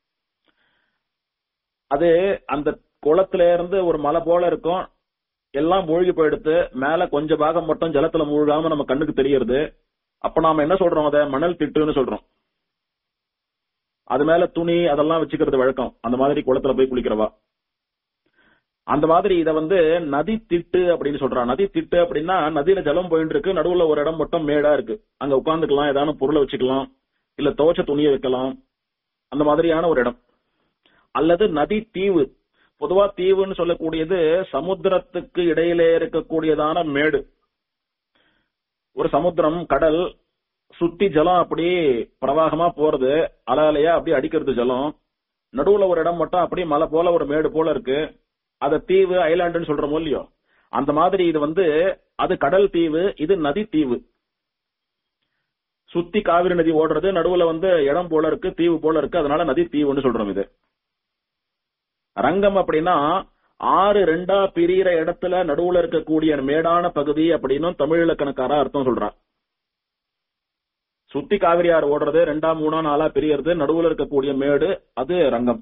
அது அந்த குளத்துல இருந்து ஒரு மலை போல இருக்கும் எல்லாம் மூழ்கி போயிடுத்து மேல கொஞ்ச பாகம் மட்டும் ஜலத்துல மூழ்காம நம்ம கண்ணுக்கு தெரியறது அப்ப நாம என்ன சொல்றோம் அத மணல் திட்டுன்னு சொல்றோம் அது மேல துணி அதெல்லாம் வச்சுக்கிறது வழக்கம் அந்த மாதிரி குளத்துல போய் குளிக்கிறவா அந்த மாதிரி இத வந்து நதி திட்டு அப்படின்னு சொல்றான் நதி திட்டு அப்படின்னா நதியில ஜலம் போயிட்டு இருக்கு நடுவுல ஒரு இடம் மட்டும் மேடா இருக்கு அங்க உட்காந்துக்கலாம் ஏதாவது பொருளை வச்சுக்கலாம் இல்ல துவச்ச துணியை வைக்கலாம் அந்த மாதிரியான ஒரு இடம் அல்லது நதி தீவு பொதுவா தீவுன்னு சொல்லக்கூடியது சமுத்திரத்துக்கு இடையிலே இருக்கக்கூடியதான மேடு ஒரு சமுத்திரம் கடல் சுத்தி ஜலம் அப்படி பிரவாகமா போறது அலையா அப்படியே அடிக்கிறது ஜலம் நடுவுல ஒரு இடம் மட்டும் அப்படியே மலை போல ஒரு மேடு போல இருக்கு அத தீவு ஐலாண்டுன்னு சொல்றோமோ இல்லையோ அந்த மாதிரி இது வந்து அது கடல் தீவு இது நதி தீவு சுத்தி காவிரி நதி ஓடுறது நடுவுல வந்து இடம் போல இருக்கு தீவு போல இருக்கு அதனால நதி தீவுன்னு சொல்றோம் இது ரங்கம் அப்படின்னா ஆறு ரெண்டா பிரியிற இடத்துல நடுவுல இருக்கக்கூடிய மேடான பகுதி அப்படின்னு தமிழ் இலக்கணக்கார அர்த்தம் சொல்றான் சுத்தி காவிரி ஆறு ஓடுறது ரெண்டா மூணா நாலா பிரியறது நடுவுல இருக்கக்கூடிய மேடு அது ரங்கம்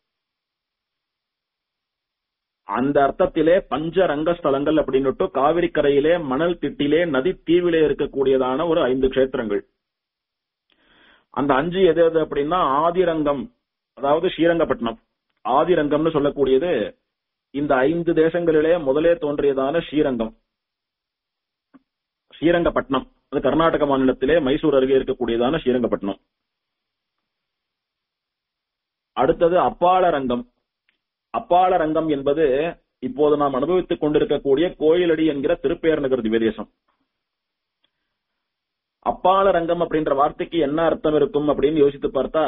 அந்த அர்த்தத்திலே பஞ்ச ரங்கஸ்தலங்கள் அப்படின்னுட்டு காவிரி கரையிலே மணல் திட்டிலே நதி தீவிலே இருக்கக்கூடியதான ஒரு ஐந்து கஷேத்திரங்கள் அந்த அஞ்சு எது எது அப்படின்னா ஆதிரங்கம் அதாவது ஸ்ரீரங்கப்பட்டினம் ஆதிரங்கம்னு சொல்லக்கூடியது இந்த ஐந்து தேசங்களிலே முதலே தோன்றியதான ஸ்ரீரங்கம் ஸ்ரீரங்கப்பட்டினம் அது கர்நாடக மாநிலத்திலே மைசூர் அருகே இருக்கக்கூடியதான ஸ்ரீரங்கப்பட்டினம் அடுத்தது அப்பாளரங்கம் அப்பாளரங்கம் என்பது இப்போது நாம் அனுபவித்துக் கொண்டிருக்கக்கூடிய கோயிலடி என்கிற திருப்பேர் நகர் திவ்யதேசம் அப்பாளரங்கம் அப்படின்ற வார்த்தைக்கு என்ன அர்த்தம் இருக்கும் அப்படின்னு யோசித்து பார்த்தா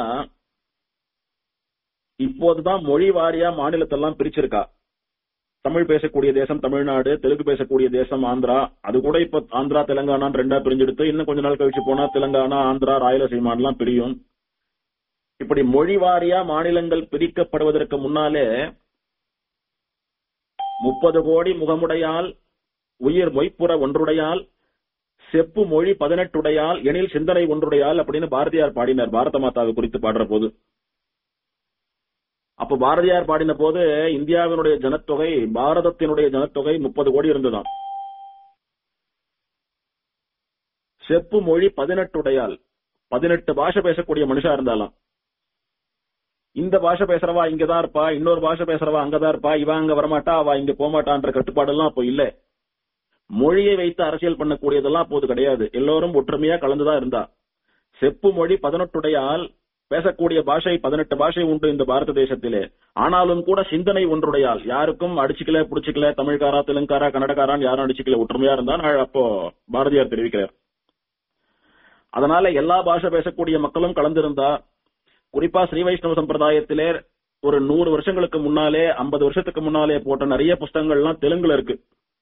இப்போதுதான் மொழி வாரியா மாநிலத்தெல்லாம் பிரிச்சிருக்கா தமிழ் பேசக்கூடிய தேசம் தமிழ்நாடு தெலுங்கு பேசக்கூடிய தேசம் ஆந்திரா அது கூட இப்ப ஆந்திரா தெலுங்கானான்னு ரெண்டா பிரிஞ்செடுத்து இன்னும் கொஞ்ச நாள் கழிச்சு போனா தெலுங்கானா ஆந்திரா ராயலசீமான்லாம் பிரியும் இப்படி மொழி வாரியா மாநிலங்கள் பிரிக்கப்படுவதற்கு முன்னாலே முப்பது கோடி முகமுடையால் உயிர் மொய்ப்புற ஒன்றுடையால் செப்பு மொழி பதினெட்டுடையால் எனில் சிந்தனை ஒன்றுடையால் அப்படின்னு பாரதியார் பாடினார் பாரத மாதாவை குறித்து பாடுற போது அப்ப பாரதியார் பாடின போது இந்தியாவினுடைய ஜனத்தொகை பாரதத்தினுடைய ஜனத்தொகை முப்பது கோடி இருந்ததாம் செப்பு மொழி பதினெட்டுடையால் பதினெட்டு பாஷை பேசக்கூடிய மனுஷா இருந்தாலாம் இந்த பாஷை பேசுறவா இங்கதான் இருப்பா இன்னொரு பாஷை பேசுறவா அங்கதான் இருப்பா இவ அங்க வரமாட்டா அவ இங்க போமாட்டான்ற கட்டுப்பாடெல்லாம் அப்போ இல்ல மொழியை வைத்து அரசியல் பண்ணக்கூடியதெல்லாம் அப்போது கிடையாது எல்லோரும் ஒற்றுமையா கலந்துதான் இருந்தா செப்பு மொழி பதினெட்டுடையால் பேசக்கூடிய பாஷை பதினெட்டு பாஷை உண்டு இந்த பாரத தேசத்திலே ஆனாலும் கூட சிந்தனை ஒன்றுடையால் யாருக்கும் அடிச்சுக்கல புடிச்சுக்கல தமிழ்காரா தெலுங்காரா கன்னடக்காரான் யாரும் அடிச்சுக்கல ஒற்றுமையா இருந்தான் அப்போ பாரதியார் தெரிவிக்கிறார் அதனால எல்லா பாஷை பேசக்கூடிய மக்களும் கலந்திருந்தா குறிப்பா ஸ்ரீ வைஷ்ணவ சம்பிரதாயத்திலே ஒரு நூறு வருஷங்களுக்கு முன்னாலே ஐம்பது வருஷத்துக்கு முன்னாலே போட்ட நிறைய புஸ்தகங்கள்லாம் தெலுங்குல இருக்கு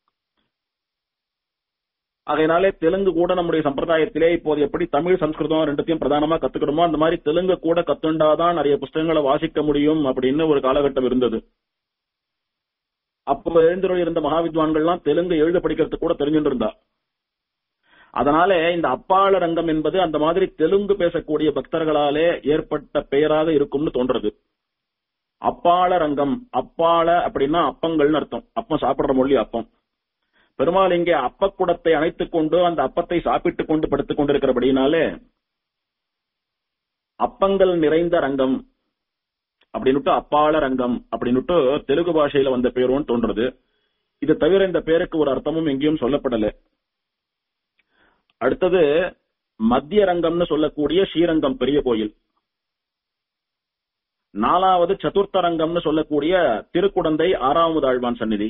ஆகையினாலே தெலுங்கு கூட நம்முடைய சம்பிரதாயத்திலே இப்போது எப்படி தமிழ் சம்ஸ்கிருதம் ரெண்டுத்தையும் பிரதானமா கத்துக்கிறோமோ அந்த மாதிரி தெலுங்கு கூட கத்துண்டாதான் நிறைய புஸ்தகங்களை வாசிக்க முடியும் அப்படின்னு ஒரு காலகட்டம் இருந்தது அப்போ எழுந்துள்ள இருந்த மகாவித்வான்கள்லாம் தெலுங்கு எழுத படிக்கிறதுக்கு கூட தெரிஞ்சுட்டு இருந்தா அதனால இந்த அப்பாள ரங்கம் என்பது அந்த மாதிரி தெலுங்கு பேசக்கூடிய பக்தர்களாலே ஏற்பட்ட பெயராக இருக்கும்னு தோன்றது அப்பாள ரங்கம் அப்பாள அப்படின்னா அப்பங்கள்னு அர்த்தம் அப்பம் சாப்பிடுற மொழி அப்பம் பெருமாள் இங்கே அப்பக்குடத்தை அணைத்துக் கொண்டு அந்த அப்பத்தை சாப்பிட்டுக் கொண்டு படுத்துக் கொண்டிருக்கிறபடினாலே அப்பங்கள் நிறைந்த ரங்கம் அப்படின்னுட்டு அப்பாள ரங்கம் அப்படின்னுட்டு தெலுங்கு பாஷையில வந்த பேரும் தோன்றது இது தவிர இந்த பேருக்கு ஒரு அர்த்தமும் எங்கேயும் சொல்லப்படல அடுத்தது மத்திய ரங்கம்னு சொல்லக்கூடிய ஸ்ரீரங்கம் பெரிய கோயில் நாலாவது சதுர்த்த ரங்கம்னு சொல்லக்கூடிய திருக்குடந்தை ஆறாவது ஆழ்வான் சந்நிதி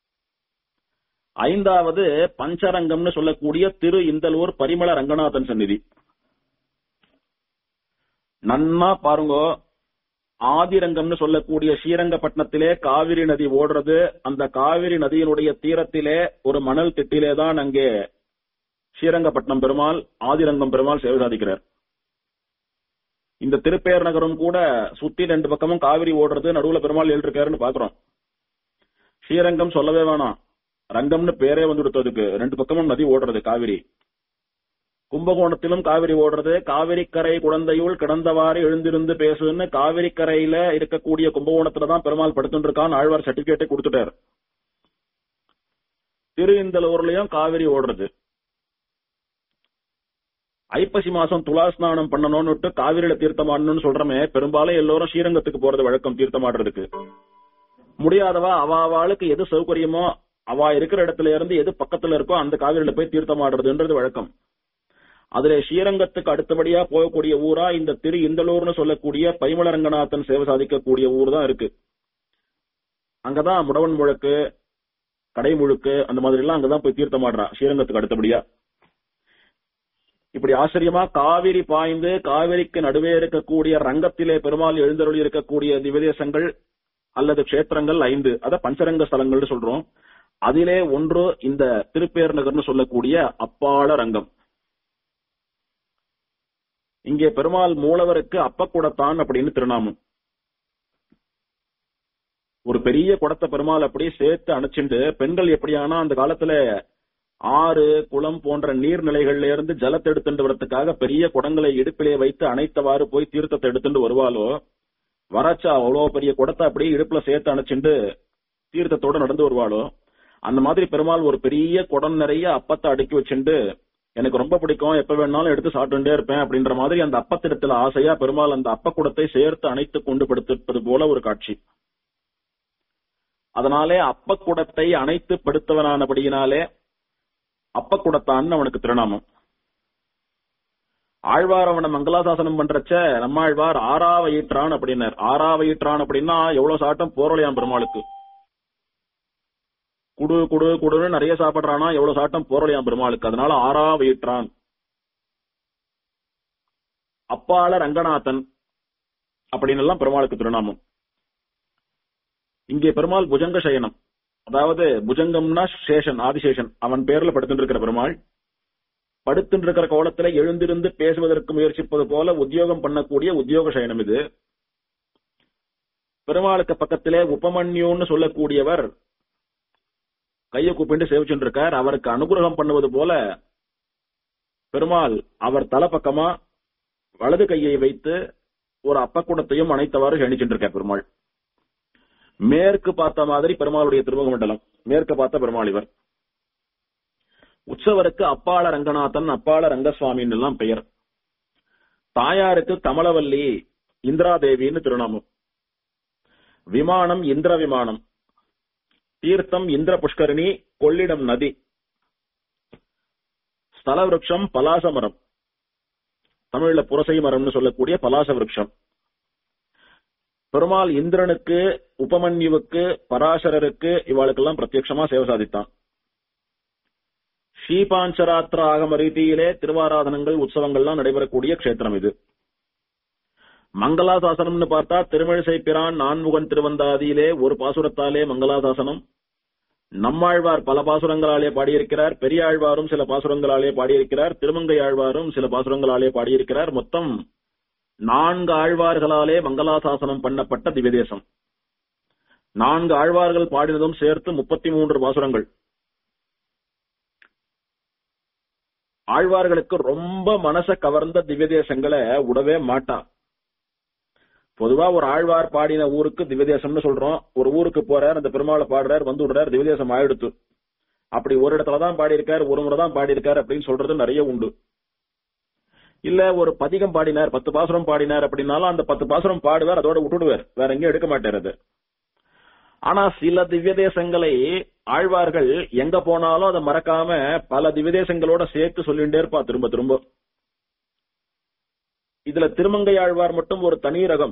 ஐந்தாவது பஞ்சரங்கம்னு சொல்லக்கூடிய திரு இந்தலூர் பரிமள ரங்கநாதன் சந்நிதி நன்னா பாருங்க ஆதிரங்கம்னு சொல்லக்கூடிய ஸ்ரீரங்கப்பட்டினத்திலே காவிரி நதி ஓடுறது அந்த காவிரி நதியினுடைய தீரத்திலே ஒரு மணல் திட்டிலே தான் அங்கே ஸ்ரீரங்கப்பட்டினம் பெருமாள் ஆதிரங்கம் பெருமாள் சேவை சாதிக்கிறார் இந்த திருப்பேர் நகரம் கூட சுத்தி ரெண்டு பக்கமும் காவிரி ஓடுறது நடுவுல பெருமாள் எழுதிருக்காருன்னு பாக்குறோம் ஸ்ரீரங்கம் சொல்லவே வேணாம் ரங்கம்னு பேரே வந்துடுத்து அதுக்கு ரெண்டு பக்கமும் நதி ஓடுறது காவிரி கும்பகோணத்திலும் காவிரி ஓடுறது காவிரி கரை குழந்தையுள் கிடந்தவாறு எழுந்திருந்து பேசுன்னு காவிரி கரையில இருக்கக்கூடிய கும்பகோணத்துல தான் பெருமாள் படுத்துட்டு இருக்கான் ஆழ்வார் சர்டிபிகேட்டை கொடுத்துட்டார் திரு இந்தலூர்லயும் காவிரி ஓடுறது ஐப்பசி மாசம் துலா ஸ்நானம் பண்ணணும்னுட்டு காவிரியில தீர்த்தமாடணும்னு சொல்றமே பெரும்பாலும் எல்லோரும் ஸ்ரீரங்கத்துக்கு போறது வழக்கம் தீர்த்தமாடுறதுக்கு முடியாதவா அவ அவளுக்கு எது சௌகரியமோ அவ இருக்கிற இடத்துல இருந்து எது பக்கத்துல இருக்கோ அந்த காவிரியில போய் தீர்த்தமாடுறதுன்றது வழக்கம் அதுல ஸ்ரீரங்கத்துக்கு அடுத்தபடியா போகக்கூடிய ஊரா இந்த திரு இந்தலூர்னு சொல்லக்கூடிய பரிமள ரங்கநாதன் சேவை சாதிக்கக்கூடிய ஊர் தான் இருக்கு அங்கதான் முடவன் முழக்கு கடை முழுக்கு அந்த மாதிரி எல்லாம் அங்கதான் போய் தீர்த்தமாடுறா ஸ்ரீரங்கத்துக்கு அடுத்தபடியா இப்படி ஆச்சரியமா காவிரி பாய்ந்து காவிரிக்கு நடுவே இருக்கக்கூடிய ரங்கத்திலே பெருமாள் எழுந்தருளி இருக்கக்கூடிய திவதேசங்கள் அல்லது கஷேத்திரங்கள் ஐந்து அத பஞ்சரங்க ஸ்தலங்கள்னு சொல்றோம் அதிலே ஒன்று இந்த திருப்பேர் நகர்னு சொல்லக்கூடிய அப்பாள ரங்கம் இங்கே பெருமாள் மூலவருக்கு அப்பக்குடத்தான் அப்படின்னு திருநாமம் ஒரு பெரிய குடத்தை பெருமாள் அப்படியே சேர்த்து அணைச்சிண்டு பெண்கள் எப்படியானா அந்த காலத்துல ஆறு குளம் போன்ற நீர்நிலைகள்ல இருந்து ஜலத்தை எடுத்துட்டு வரதுக்காக பெரிய குடங்களை இடுப்பிலே வைத்து அணைத்தவாறு போய் தீர்த்தத்தை எடுத்துட்டு வருவாளோ வரச்சா அவ்வளவு பெரிய குடத்தை அப்படியே இடுப்புல சேர்த்து அணைச்சிண்டு தீர்த்தத்தோட நடந்து வருவாளோ அந்த மாதிரி பெருமாள் ஒரு பெரிய குடம் நிறைய அப்பத்தை அடுக்கி வச்சுண்டு எனக்கு ரொம்ப பிடிக்கும் எப்ப வேணாலும் எடுத்து சாப்பிட்டுட்டே இருப்பேன் அப்படின்ற மாதிரி அந்த அப்பத்திடத்துல ஆசையா பெருமாள் அந்த அப்பக்குடத்தை சேர்த்து அணைத்து கொண்டு படுத்திருப்பது போல ஒரு காட்சி அதனாலே அப்பக்குடத்தை அணைத்து படுத்தவனானபடியினாலே அப்பக்குடத்தான் அவனுக்கு திருநாமம் ஆழ்வார் அவனை மங்களாசாசனம் பண்றச்ச நம்மாழ்வார் ஆறாவயிற்றான் அப்படின்னார் ஆறாவயிற்றான் அப்படின்னா எவ்வளவு சாட்டம் போரலையாம் பெருமாளுக்கு குடு குடு குடுன்னு நிறைய சாப்பிடுறானா எவ்வளவு சாட்டம் போரலையாம் பெருமாளுக்கு அதனால ஆறா வயிற்றான் அப்பால ரங்கநாதன் அப்படின்னு எல்லாம் பெருமாளுக்கு திருநாமம் இங்கே பெருமாள் புஜங்க சயனம் அதாவது புஜங்கம்னா சேஷன் ஆதிசேஷன் அவன் பேர்ல படுத்துட்டு இருக்கிற பெருமாள் படுத்துட்டு இருக்கிற கோலத்துல எழுந்திருந்து பேசுவதற்கு முயற்சிப்பது போல உத்தியோகம் பண்ணக்கூடிய உத்தியோக சயனம் இது பெருமாளுக்கு பக்கத்திலே உபமன்யுன்னு சொல்லக்கூடியவர் கையை கூப்பிட்டு சேவிச்சுட்டு இருக்கார் அவருக்கு அனுகிரகம் பண்ணுவது போல பெருமாள் அவர் தலை பக்கமா வலது கையை வைத்து ஒரு அப்பக்குடத்தையும் அணைத்தவாறு கணிச்சுட்டு இருக்கார் பெருமாள் மேற்கு பார்த்த மாதிரி பெருமாளுடைய திருமுக மண்டலம் மேற்கு பார்த்த பெருமாள் இவர் உற்சவருக்கு அப்பாள ரங்கநாதன் அப்பாள ரங்கசுவாமின்னு எல்லாம் பெயர் தாயாருக்கு கமலவல்லி இந்திராதேவின்னு திருநாமம் விமானம் இந்திர விமானம் தீர்த்தம் இந்திர புஷ்கரணி கொள்ளிடம் நதி ஸ்தல விருட்சம் பலாசமரம் தமிழ்ல புரசை மரம்னு சொல்லக்கூடிய பலாச விருட்சம் பெருமாள் இந்திரனுக்கு உபமன்யுவுக்கு பராசரருக்கு இவாளுக்கெல்லாம் பிரத்யட்சமா சேவை சாதித்தான் ஸ்ரீபாஞ்சராத்திர ஆகம ரீதியிலே திருவாராதனங்கள் உற்சவங்கள்லாம் நடைபெறக்கூடிய க்ஷேத்திரம் இது மங்களாசாசனம்னு பார்த்தா திருமிழிசை பிரான் நான்முகன் திருவந்தாதியிலே ஒரு பாசுரத்தாலே மங்களாசாசனம் நம்மாழ்வார் பல பாசுரங்களாலே பாடியிருக்கிறார் பெரியாழ்வாரும் சில பாசுரங்களாலே பாடியிருக்கிறார் திருமங்கை ஆழ்வாரும் சில பாசுரங்களாலே பாடியிருக்கிறார் மொத்தம் நான்கு ஆழ்வார்களாலே மங்களாசாசனம் பண்ணப்பட்ட திவ்யதேசம் நான்கு ஆழ்வார்கள் பாடினதும் சேர்த்து முப்பத்தி மூன்று பாசுரங்கள் ஆழ்வார்களுக்கு ரொம்ப மனச கவர்ந்த திவ்யதேசங்களை விடவே மாட்டா பொதுவா ஒரு ஆழ்வார் பாடின ஊருக்கு திவ்யதேசம்னு சொல்றோம் ஒரு ஊருக்கு போறார் அந்த பெருமாளை பாடுறார் வந்து விடுறார் திவ்யதேசம் ஆயிடுத்து அப்படி ஒரு இடத்துல தான் பாடியிருக்கார் ஒரு முறை தான் பாடியிருக்கார் அப்படின்னு சொல்றது நிறைய உண்டு இல்ல ஒரு பதிகம் பாடினார் பத்து பாசுரம் பாடினார் அப்படின்னாலும் அந்த பத்து பாசுரம் பாடுவார் அதோட விட்டுடுவார் வேற எங்கேயும் எடுக்க மாட்டார் அது ஆனா சில திவ்யதேசங்களை ஆழ்வார்கள் எங்க போனாலும் அதை மறக்காம பல திவ்யதேசங்களோட சேர்த்து சொல்லிட்டே இருப்பா திரும்ப திரும்ப இதுல திருமங்கை ஆழ்வார் மட்டும் ஒரு தனி ரகம்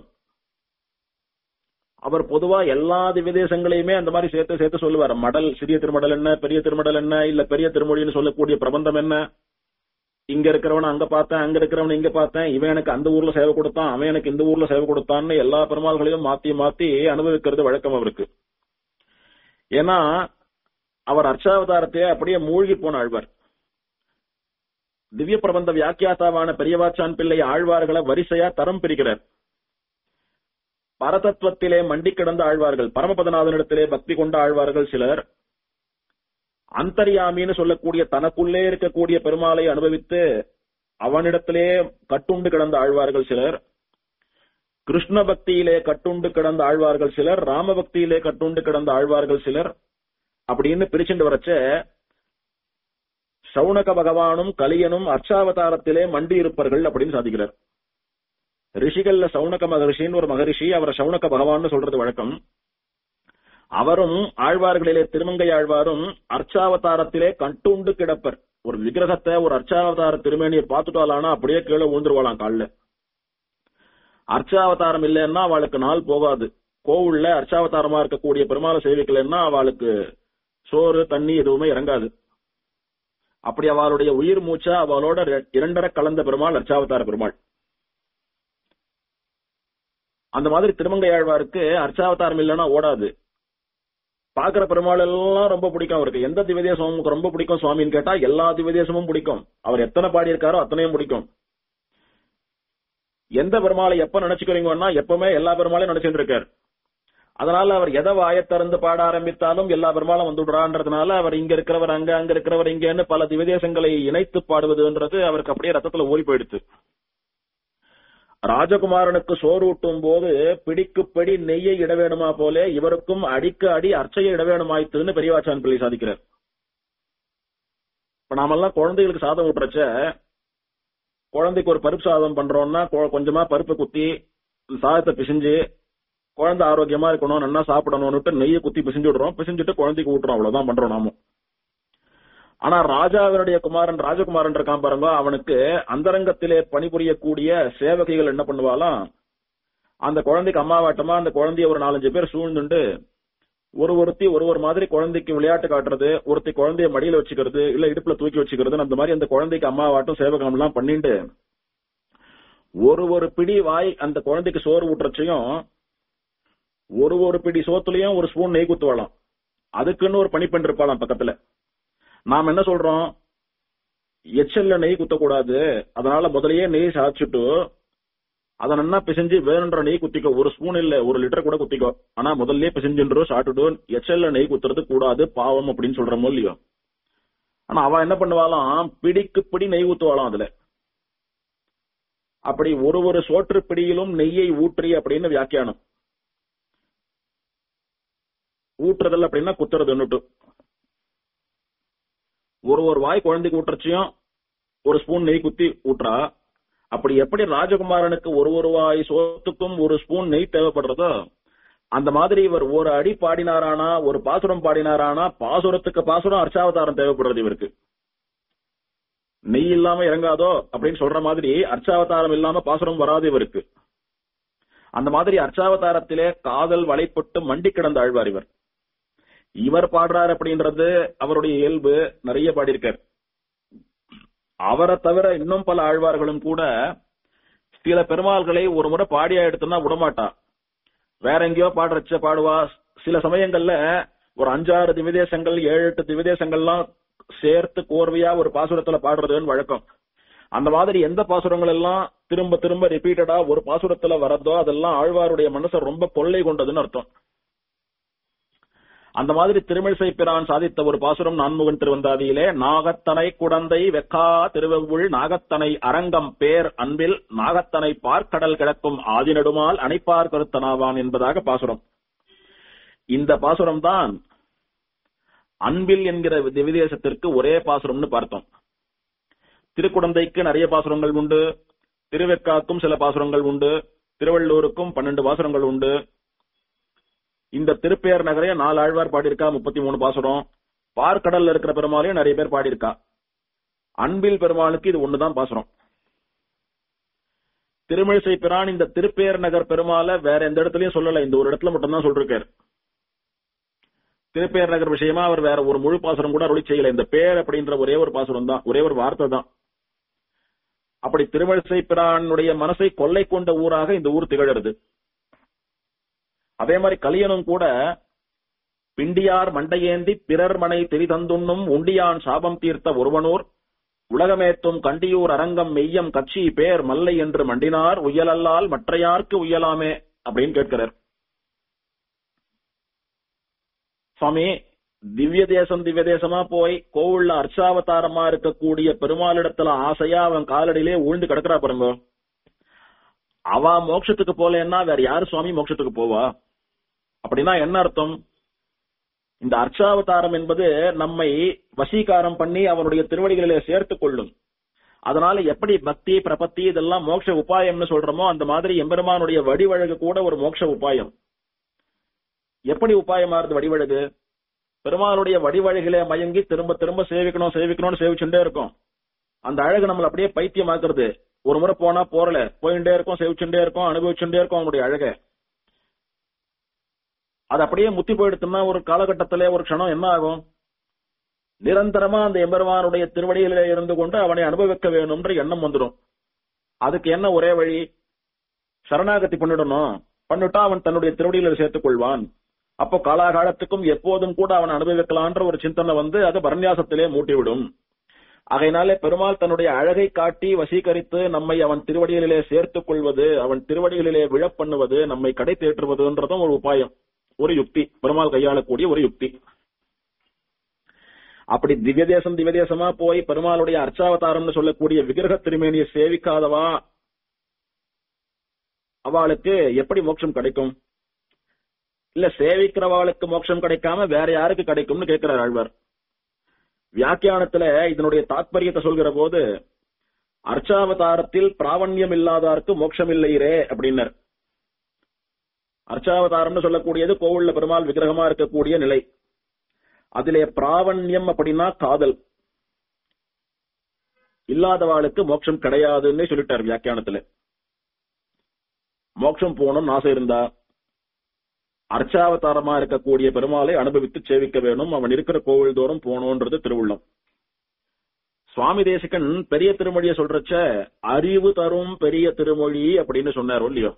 அவர் பொதுவா எல்லா திவ்யதேசங்களையுமே அந்த மாதிரி சேர்த்து சேர்த்து சொல்லுவார் மடல் சிறிய திருமடல் என்ன பெரிய திருமடல் என்ன இல்ல பெரிய திருமொழின்னு சொல்லக்கூடிய பிரபந்தம் என்ன இங்க இருக்கிறவன அங்க பார்த்தேன் அங்க இருக்கிறவன் இங்க பார்த்தேன் இவன் எனக்கு அந்த ஊர்ல சேவை கொடுத்தான் அவன் எனக்கு இந்த ஊர்ல சேவை கொடுத்தான்னு எல்லா பெருமாள்களையும் மாத்தி மாத்தி அனுபவிக்கிறது வழக்கம் அவருக்கு ஏன்னா அவர் அர்ச்சாவதாரத்தையே அப்படியே மூழ்கி போன ஆழ்வார் திவ்ய பிரபந்த வியாக்கியாத்தாவான பெரியவாச்சான் பிள்ளை ஆழ்வார்களை வரிசையா தரம் பிரிக்கிறார் பரதத்துவத்திலே மண்டி கிடந்த ஆழ்வார்கள் பரமபதநாதனிடத்திலே பக்தி கொண்ட ஆழ்வார்கள் சிலர் அந்தர்யாமின்னு சொல்லக்கூடிய தனக்குள்ளே இருக்கக்கூடிய பெருமாளை அனுபவித்து அவனிடத்திலே கட்டுண்டு கிடந்த ஆழ்வார்கள் சிலர் கிருஷ்ண பக்தியிலே கட்டுண்டு கிடந்த ஆழ்வார்கள் சிலர் ராம பக்தியிலே கட்டுண்டு கிடந்த ஆழ்வார்கள் சிலர் அப்படின்னு பிரிச்சுட்டு வரச்ச சவுனக பகவானும் கலியனும் அர்ச்சாவதாரத்திலே மண்டி இருப்பார்கள் அப்படின்னு சாதிக்கிறார் ரிஷிகள்ல சவுனக மகரிஷின்னு ஒரு மகரிஷி அவரை சவுனக பகவான்னு சொல்றது வழக்கம் அவரும் ஆழ்வார்களிலே திருமங்கை ஆழ்வாரும் அர்ச்சாவதாரத்திலே கட்டுண்டு கிடப்பர் ஒரு விக்கிரகத்தை ஒரு அர்ச்சாவதார திருமேனியை பார்த்துட்டாலானா அப்படியே கீழே விழுந்துருவாளாம் காலில் அர்ச்சாவதாரம் இல்லைன்னா அவளுக்கு நாள் போகாது கோவில்ல அர்ச்சாவதாரமா இருக்கக்கூடிய பெருமாளை சேவிக்கலைன்னா அவளுக்கு சோறு தண்ணி எதுவுமே இறங்காது அப்படி அவளுடைய உயிர் மூச்சா அவளோட இரண்டரை கலந்த பெருமாள் அர்ச்சாவதார பெருமாள் அந்த மாதிரி திருமங்கை ஆழ்வாருக்கு அர்ச்சாவதாரம் இல்லைன்னா ஓடாது பாக்குற பெருமாள் எல்லாம் ரொம்ப பிடிக்கும் அவருக்கு எந்த திவ்யதேசம் உங்களுக்கு ரொம்ப பிடிக்கும் சுவாமின்னு கேட்டா எல்லா திவ்யதேசமும் பிடிக்கும் அவர் எத்தனை பாடியிருக்காரோ அத்தனையும் பிடிக்கும் எந்த பெருமாளை எப்ப நினைச்சுக்கிறீங்கன்னா எப்பவுமே எல்லா பெருமாளையும் நினைச்சுட்டு இருக்காரு அதனால அவர் எதை வாய திறந்து பாட ஆரம்பித்தாலும் எல்லா பெருமாளும் வந்துடுறான்றதுனால அவர் இங்க இருக்கிறவர் அங்க அங்க இருக்கிறவர் இங்கன்னு பல திவ்யதேசங்களை இணைத்து பாடுவதுன்றது அவருக்கு அப்படியே ரத்தத்துல ஓடி போயிடுச்சு ராஜகுமாரனுக்கு சோறு ஊட்டும் போது பிடிக்கு பிடி நெய்யை இட வேணுமா போல இவருக்கும் அடிக்கு அடி அர்ச்சையை இட வேணுமாய்த்துன்னு பெரியவாச்சான் பிள்ளை சாதிக்கிறார் இப்ப நாமெல்லாம் குழந்தைகளுக்கு சாதம் ஊட்டுறச்ச குழந்தைக்கு ஒரு பருப்பு சாதம் பண்றோம்னா கொஞ்சமா பருப்பு குத்தி சாதத்தை பிசிஞ்சு குழந்தை ஆரோக்கியமா இருக்கணும் நல்லா சாப்பிடணும்னுட்டு நெய்யை குத்தி பிசிஞ்சு விடுறோம் பிசிஞ்சுட்டு குழந்தைக்கு ஊட்டுறோம் அவ்வளவுதான் பண்றோம் நாமும் ஆனா ராஜாவினுடைய குமாரன் ராஜகுமாரன் இருக்கான் பாருங்க அவனுக்கு அந்தரங்கத்திலே பணிபுரியக்கூடிய சேவகைகள் என்ன பண்ணுவாலாம் அந்த குழந்தைக்கு அம்மாவாட்டமா அந்த குழந்தைய ஒரு நாலஞ்சு பேர் சூழ்ந்துண்டு ஒரு ஒருத்தி ஒரு ஒரு மாதிரி குழந்தைக்கு விளையாட்டு காட்டுறது ஒருத்தி குழந்தைய மடியில வச்சுக்கிறது இல்ல இடுப்புல தூக்கி வச்சுக்கிறது அந்த மாதிரி அந்த குழந்தைக்கு அம்மாவாட்டம் சேவகம் எல்லாம் பண்ணிட்டு ஒரு ஒரு பிடி வாய் அந்த குழந்தைக்கு சோறு ஊட்டுறச்சையும் ஒரு ஒரு பிடி சோத்துலயும் ஒரு ஸ்பூன் நெய் குத்துவாளாம் அதுக்குன்னு ஒரு பணிப்பெண் இருப்பாளாம் பக்கத்துல நாம் என்ன சொல்றோம் எச்சல்ல நெய் குத்தக்கூடாது அதனால முதலையே நெய் சாய்ச்சிட்டு அதை நல்லா பிசைஞ்சு வேணுன்ற நெய் குத்திக்கோ ஒரு ஸ்பூன் இல்ல ஒரு லிட்டர் கூட குத்திக்கோ ஆனா முதல்ல பிசைஞ்சுன்றோ சாப்பிட்டுட்டு எச்சல்ல நெய் குத்துறது கூடாது பாவம் அப்படின்னு சொல்றமோ இல்லையோ ஆனா அவ என்ன பண்ணுவாளாம் பிடிக்கு பிடி நெய் ஊத்துவாளாம் அதுல அப்படி ஒரு ஒரு சோற்று பிடியிலும் நெய்யை ஊற்றி அப்படின்னு வியாக்கியானம் ஊற்றுறதல் அப்படின்னா குத்துறதுன்னுட்டு ஒரு ஒரு வாய் குழந்தைக்கு ஊட்டுறச்சியும் ஒரு ஸ்பூன் நெய் குத்தி ஊட்டுறா அப்படி எப்படி ராஜகுமாரனுக்கு ஒரு ஒரு வாய் சோத்துக்கும் ஒரு ஸ்பூன் நெய் தேவைப்படுறதோ அந்த மாதிரி இவர் ஒரு அடி பாடினாரானா ஒரு பாசுரம் பாடினாரானா பாசுரத்துக்கு பாசுரம் அர்ச்சாவதாரம் தேவைப்படுறது இவருக்கு நெய் இல்லாம இறங்காதோ அப்படின்னு சொல்ற மாதிரி அர்ச்சாவதாரம் இல்லாம பாசுரம் வராது இவருக்கு அந்த மாதிரி அர்ச்சாவதாரத்திலே காதல் வலைப்பட்டு மண்டி கிடந்த ஆழ்வார் இவர் இவர் பாடுறார் அப்படின்றது அவருடைய இயல்பு நிறைய பாடியிருக்கார் அவரை தவிர இன்னும் பல ஆழ்வார்களும் கூட சில பெருமாள்களை ஒரு முறை பாடியா எடுத்தோம்னா விடமாட்டா வேற எங்கேயோ பாடுறச்ச பாடுவா சில சமயங்கள்ல ஒரு அஞ்சாறு திவிதேசங்கள் ஏழு எட்டு திவிதேசங்கள்லாம் சேர்த்து கோர்வையா ஒரு பாசுரத்துல பாடுறதுன்னு வழக்கம் அந்த மாதிரி எந்த பாசுரங்கள் எல்லாம் திரும்ப திரும்ப ரிப்பீட்டடா ஒரு பாசுரத்துல வரதோ அதெல்லாம் ஆழ்வாருடைய மனசை ரொம்ப கொள்ளை கொண்டதுன்னு அர்த்தம் அந்த மாதிரி திருமிழிசை பிரான் சாதித்த ஒரு பாசுரம் நான்முகன் திருவந்தாதியிலே நாகத்தனை குடந்தை வெக்கா திருவெவுள் நாகத்தனை அரங்கம் பேர் அன்பில் நாகத்தனை பார்க்கடல் கிடக்கும் ஆதிநடுமால் அணைப்பார் கருத்தனாவான் என்பதாக பாசுரம் இந்த பாசுரம் தான் அன்பில் என்கிற திவிதேசத்திற்கு ஒரே பாசுரம்னு பார்த்தோம் திருக்குடந்தைக்கு நிறைய பாசுரங்கள் உண்டு திருவெக்காக்கும் சில பாசுரங்கள் உண்டு திருவள்ளூருக்கும் பன்னெண்டு பாசுரங்கள் உண்டு இந்த திருப்பேர் நகரே நாலு ஆழ்வார் பாடியிருக்கா முப்பத்தி மூணு பாசுரம் பார்க்கடல்ல இருக்கிற பெருமாளையும் நிறைய பேர் பாடியிருக்கா அன்பில் பெருமாளுக்கு இது ஒண்ணுதான் பாசுரம் திருமிழிசை பிரான் இந்த திருப்பேர் நகர் பெருமாளை வேற எந்த இடத்துலயும் சொல்லல இந்த ஒரு இடத்துல மட்டும்தான் சொல்லிருக்காரு திருப்பேர் நகர் விஷயமா அவர் வேற ஒரு முழு பாசுரம் கூட அருளி செய்யல இந்த பேர் அப்படின்ற ஒரே ஒரு பாசுரம் தான் ஒரே ஒரு வார்த்தை தான் அப்படி திருமழிசை பிரானுடைய மனசை கொள்ளை கொண்ட ஊராக இந்த ஊர் திகழறது அதே மாதிரி கலியனும் கூட பிண்டியார் மண்டையேந்தி பிறர் மனை தெரிதந்துண்ணும் உண்டியான் சாபம் தீர்த்த ஒருவனூர் உலகமேத்தும் கண்டியூர் அரங்கம் மெய்யம் கட்சி பேர் மல்லை என்று மண்டினார் உயலல்லால் மற்றையார்க்கு உயலாமே அப்படின்னு கேட்கிறார் சுவாமி திவ்ய தேசம் திவ்ய தேசமா போய் கோவில்ல அர்ச்சாவதாரமா இருக்கக்கூடிய பெருமாளிடத்துல ஆசையா அவன் காலடியிலே உழுந்து கிடக்குறா பாருங்க அவ மோட்சத்துக்கு போலேன்னா வேற யாரு சுவாமி மோட்சத்துக்கு போவா அப்படின்னா என்ன அர்த்தம் இந்த அர்ச்சாவதாரம் என்பது நம்மை வசீகாரம் பண்ணி அவனுடைய திருவடிகளிலே சேர்த்துக் கொள்ளும் அதனால எப்படி பக்தி பிரபத்தி இதெல்லாம் மோட்ச உபாயம்னு சொல்றோமோ அந்த மாதிரி எம்பெருமானுடைய வடிவழகு கூட ஒரு மோட்ச உபாயம் எப்படி உபாயமாறுது வடிவழகு பெருமானுடைய வடிவழகிலே மயங்கி திரும்ப திரும்ப சேவிக்கணும் சேவிக்கணும்னு சேவிச்சுட்டே இருக்கும் அந்த அழகு நம்மள அப்படியே பைத்தியமாக்குறது ஒரு முறை போனா போறல போயிட்டே இருக்கும் சேவிச்சுட்டே இருக்கும் அனுபவிச்சுட்டே இருக்கும் அவனுடைய அழகை அது அப்படியே முத்தி போயிடுத்துன்னா ஒரு காலகட்டத்திலே ஒரு க்ஷணம் என்ன ஆகும் நிரந்தரமா அந்த எம்பெருமானுடைய திருவடியிலே இருந்து கொண்டு அவனை அனுபவிக்க வேணும்ன்ற எண்ணம் வந்துடும் அதுக்கு என்ன ஒரே வழி சரணாகதி பண்ணிடணும் பண்ணிட்டா அவன் தன்னுடைய திருவடியில சேர்த்துக் கொள்வான் அப்போ காலாகாலத்துக்கும் எப்போதும் கூட அவன் அனுபவிக்கலான்ற ஒரு சிந்தனை வந்து அது பரநியாசத்திலே மூட்டிவிடும் ஆகையினாலே பெருமாள் தன்னுடைய அழகை காட்டி வசீகரித்து நம்மை அவன் திருவடிகளிலே சேர்த்துக் கொள்வது அவன் திருவடிகளிலே விழப் பண்ணுவது நம்மை கடை தேற்றுவதுன்றதும் ஒரு உபாயம் ஒரு யுக்தி பெருமாள் கையாளக்கூடிய ஒரு யுக்தி அப்படி திவ்ய தேசம் திவ்ய தேசமா போய் பெருமாளுடைய அர்ச்சாவதாரம்னு சொல்லக்கூடிய விக்கிரக திருமேனியை சேவிக்காதவா அவளுக்கு எப்படி மோட்சம் கிடைக்கும் இல்ல சேவிக்கிறவாளுக்கு மோட்சம் கிடைக்காம வேற யாருக்கு கிடைக்கும்னு கேட்கிறார் ஆழ்வார் வியாக்கியானத்துல இதனுடைய தாத்பரியத்தை சொல்கிற போது அர்ச்சாவதாரத்தில் பிராவண்யம் இல்லாதாருக்கு மோட்சம் இல்லையரே அப்படின்னர் அர்ச்சாவதாரம்னு சொல்லக்கூடியது கோவில்ல பெருமாள் விக்கிரகமா இருக்கக்கூடிய நிலை அதிலே பிராவண்யம் அப்படின்னா காதல் இல்லாதவாளுக்கு மோட்சம் கிடையாதுன்னு சொல்லிட்டார் வியாக்கியானத்துல மோட்சம் போகணும்னு ஆசை இருந்தா அர்ச்சாவதாரமா இருக்கக்கூடிய பெருமாளை அனுபவித்து சேவிக்க வேணும் அவன் இருக்கிற கோவில் தோறும் போகணும்ன்றது திருவுள்ளம் சுவாமி தேசிகன் பெரிய திருமொழியை சொல்றச்ச அறிவு தரும் பெரிய திருமொழி அப்படின்னு சொன்னார் இல்லையோ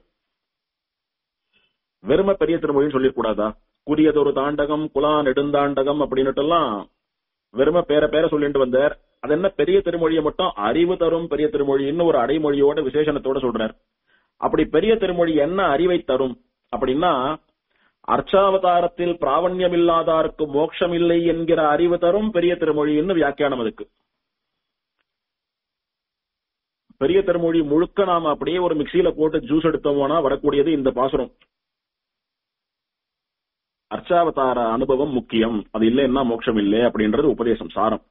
வெறும பெரிய திருமொழின்னு சொல்லிருக்கூடாதா குறியதொரு தாண்டகம் குலா நெடுந்தாண்டகம் அப்படின்னுட்டு எல்லாம் வெறும பேர பேர சொல்லிட்டு வந்தார் அது என்ன பெரிய திருமொழியை மட்டும் அறிவு தரும் பெரிய திருமொழின்னு ஒரு அடைமொழியோட விசேஷணத்தோட சொல்றார் அப்படி பெரிய திருமொழி என்ன அறிவை தரும் அப்படின்னா அர்ச்சாவதாரத்தில் பிராவண்யம் இல்லாதாருக்கு மோட்சம் இல்லை என்கிற அறிவு தரும் பெரிய திருமொழின்னு வியாக்கியானம் அதுக்கு பெரிய திருமொழி முழுக்க நாம அப்படியே ஒரு மிக்சியில போட்டு ஜூஸ் எடுத்தோம்னா வரக்கூடியது இந்த பாசுரம் அர்ச்சாவதார அனுபவம் முக்கியம் அது இல்லைன்னா மோட்சம் இல்லை அப்படின்றது உபதேசம் சாரம்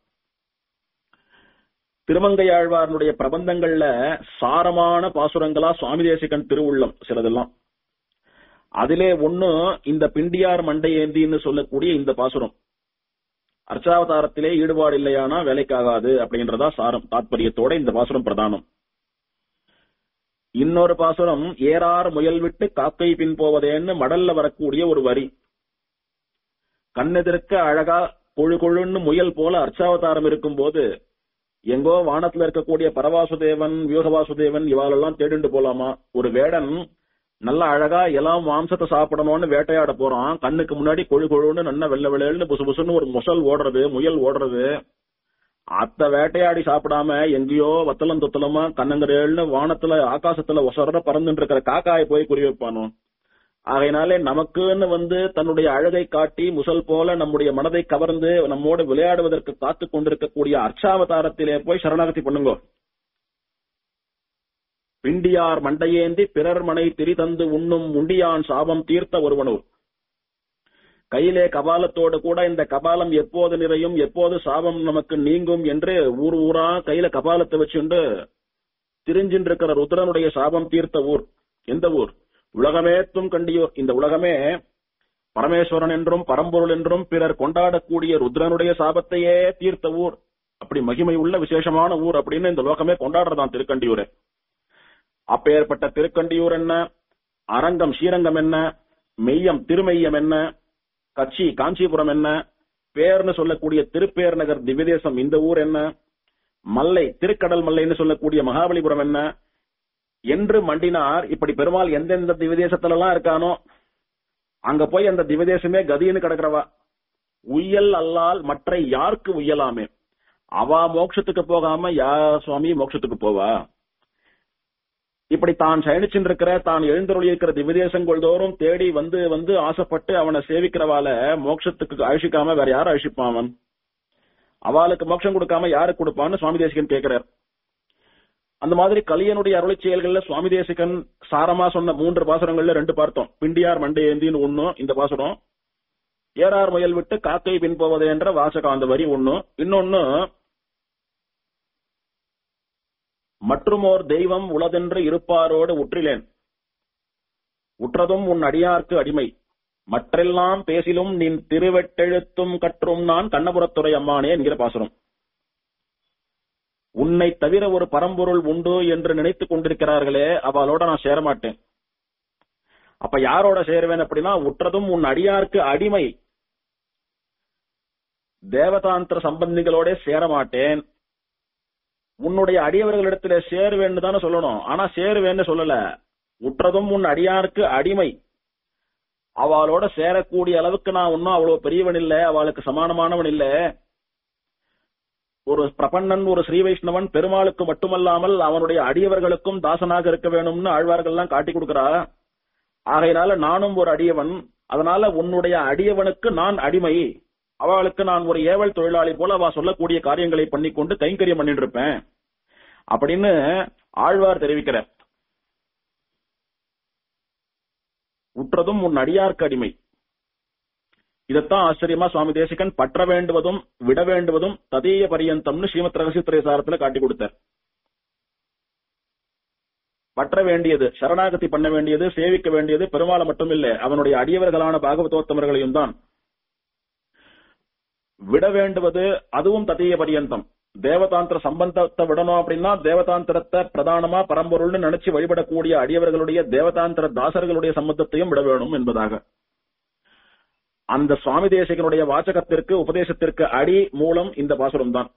திருமங்கையாழ்வாரனுடைய பிரபந்தங்கள்ல சாரமான பாசுரங்களா சுவாமி தேசிகன் திருவுள்ளம் சிலதெல்லாம் அதிலே ஒண்ணு இந்த பிண்டியார் மண்டையேந்தின்னு சொல்லக்கூடிய இந்த பாசுரம் அர்ச்சாவதாரத்திலே ஈடுபாடு இல்லையானா வேலைக்காகாது அப்படின்றதா சாரம் தாத்பரியத்தோட இந்த பாசுரம் பிரதானம் இன்னொரு பாசுரம் ஏறார் முயல் விட்டு காக்கை பின் போவதேன்னு மடல்ல வரக்கூடிய ஒரு வரி கண்ணெதிர்க்க அழகா கொழு கொழுன்னு முயல் போல அர்ச்சாவதாரம் இருக்கும்போது எங்கோ வானத்துல இருக்கக்கூடிய பரவாசுதேவன் வியூகவாசுதேவன் இவாளெல்லாம் தேடிண்டு போலாமா ஒரு வேடன் நல்ல அழகா எல்லாம் மாம்சத்தை சாப்பிடணும்னு வேட்டையாட போறான் கண்ணுக்கு முன்னாடி கொழு கொழுன்னு நல்ல வெள்ளை வெள்ளைன்னு புசு புசுன்னு ஒரு முசல் ஓடுறது முயல் ஓடுறது அத்த வேட்டையாடி சாப்பிடாம எங்கேயோ வத்தலம் தொத்தலமா கண்ணங்கரேல்னு வானத்துல ஆகாசத்துல ஒசர பறந்துட்டு இருக்கிற காக்காயை போய் குறி வைப்பானோ ஆகையினாலே நமக்குன்னு வந்து தன்னுடைய அழகை காட்டி முசல் போல நம்முடைய மனதை கவர்ந்து நம்மோடு விளையாடுவதற்கு காத்து கொண்டிருக்கக்கூடிய அர்ச்சாவதாரத்திலே போய் சரணாகதி பண்ணுங்க பிண்டியார் மண்டையேந்தி பிறர் மனை திரிதந்து உண்ணும் முண்டியான் சாபம் தீர்த்த ஒருவனூர் கையிலே கபாலத்தோடு கூட இந்த கபாலம் எப்போது நிறையும் எப்போது சாபம் நமக்கு நீங்கும் என்று ஊர் ஊரா கையில கபாலத்தை வச்சுண்டு திரிஞ்சின்று இருக்கிற ருத்ரனுடைய சாபம் தீர்த்த ஊர் எந்த ஊர் உலகமேத்தும் கண்டியோர் இந்த உலகமே பரமேஸ்வரன் என்றும் பரம்பொருள் என்றும் பிறர் கொண்டாடக்கூடிய ருத்ரனுடைய சாபத்தையே தீர்த்த ஊர் அப்படி மகிமை உள்ள விசேஷமான ஊர் அப்படின்னு இந்த லோகமே கொண்டாடுறதான் திருக்கண்டியூரை அப்பேற்பட்ட திருக்கண்டியூர் என்ன அரங்கம் ஸ்ரீரங்கம் என்ன மெய்யம் திருமெய்யம் என்ன கட்சி காஞ்சிபுரம் என்ன பேர்னு சொல்லக்கூடிய திருப்பேர் நகர் திவ்யதேசம் இந்த ஊர் என்ன மல்லை திருக்கடல் மல்லைன்னு சொல்லக்கூடிய மகாபலிபுரம் என்ன என்று மண்டினார் இப்படி பெருமாள் எந்தெந்த திவ்யதேசத்துல எல்லாம் இருக்கானோ அங்க போய் அந்த திவ்யதேசமே கதின்னு கிடக்குறவா உய்யல் அல்லால் மற்ற யாருக்கு உய்யலாமே அவா மோட்சத்துக்கு போகாம யா சுவாமி மோட்சத்துக்கு போவா இப்படி தான் சயனிச்சுட்டு இருக்கிற தான் எழுந்தருளி இருக்கிற திவ்யதேசங்கள் தோறும் தேடி வந்து வந்து ஆசைப்பட்டு அவனை சேவிக்கிறவால மோட்சத்துக்கு அழிச்சிக்காம வேற யாரும் அழிச்சிப்பான் அவன் அவளுக்கு மோட்சம் கொடுக்காம யாருக்கு கொடுப்பான்னு சுவாமி தேசிகன் கேட்கிறார் அந்த மாதிரி கலியனுடைய அருளை செயல்கள்ல சுவாமி தேசிகன் சாரமா சொன்ன மூன்று பாசுரங்கள்ல ரெண்டு பார்த்தோம் பிண்டியார் மண்டையேந்தின்னு ஒண்ணும் இந்த பாசுரம் ஏறார் முயல் விட்டு காக்கை பின் போவது என்ற வாசகம் அந்த வரி ஒண்ணு இன்னொன்னு மற்றுமோர் தெய்வம் உளதென்று இருப்பாரோடு உற்றிலேன் உற்றதும் உன் அடியார்க்கு அடிமை மற்றெல்லாம் பேசிலும் நின் திருவெட்டெழுத்தும் கற்றும் நான் கண்ணபுரத்துறை அம்மானே என்கிற பாசுரம் உன்னை தவிர ஒரு பரம்பொருள் உண்டு என்று நினைத்துக் கொண்டிருக்கிறார்களே அவளோட நான் சேர மாட்டேன் அப்ப யாரோட சேருவேன் அப்படின்னா உற்றதும் உன் அடியார்க்கு அடிமை தேவதாந்திர சம்பந்திகளோட சேர மாட்டேன் உன்னுடைய அடியவர்களிடத்துல சேருவேன்னு தானே சொல்லணும் ஆனா சேருவேன்னு சொல்லல உற்றதும் உன் அடியாருக்கு அடிமை அவளோட சேரக்கூடிய அளவுக்கு நான் ஒன்னும் அவ்வளவு பெரியவன் இல்ல அவளுக்கு சமானமானவன் இல்ல ஒரு பிரபன்னன் ஒரு ஸ்ரீ வைஷ்ணவன் பெருமாளுக்கு மட்டுமல்லாமல் அவனுடைய அடியவர்களுக்கும் தாசனாக இருக்க வேணும்னு ஆழ்வார்கள் எல்லாம் காட்டி கொடுக்கிறா ஆகையினால நானும் ஒரு அடியவன் அதனால உன்னுடைய அடியவனுக்கு நான் அடிமை அவளுக்கு நான் ஒரு ஏவல் தொழிலாளி போல அவ சொல்லக்கூடிய காரியங்களை பண்ணிக்கொண்டு கைங்கரியம் பண்ணிட்டு இருப்பேன் அப்படின்னு ஆழ்வார் தெரிவிக்கிறார் உற்றதும் உன் அடியார்க்கு அடிமை இதத்தான் ஆச்சரியமா சுவாமி தேசிகன் பற்ற வேண்டுவதும் விட வேண்டுவதும் ததீய பரியந்தம்னு ஸ்ரீமத் ரகசியத்துறை சாரத்துல காட்டி கொடுத்தார் பற்ற வேண்டியது சரணாகதி பண்ண வேண்டியது சேவிக்க வேண்டியது பெருமாளை மட்டும் இல்ல அவனுடைய அடியவர்களான பாகவதோத்தமர்களையும் தான் விட வேண்டுவது அதுவும் ததீய பரியந்தம் தேவதாந்திர சம்பந்தத்தை விடணும் அப்படின்னா தேவதாந்திரத்தை பிரதானமா பரம்பொருள்னு நினைச்சு வழிபடக்கூடிய அடியவர்களுடைய தேவதாந்திர தாசர்களுடைய சம்பந்தத்தையும் விட வேணும் என்பதாக அந்த சுவாமி தேசிகனுடைய வாசகத்திற்கு உபதேசத்திற்கு அடி மூலம் இந்த பாசுரம் தான்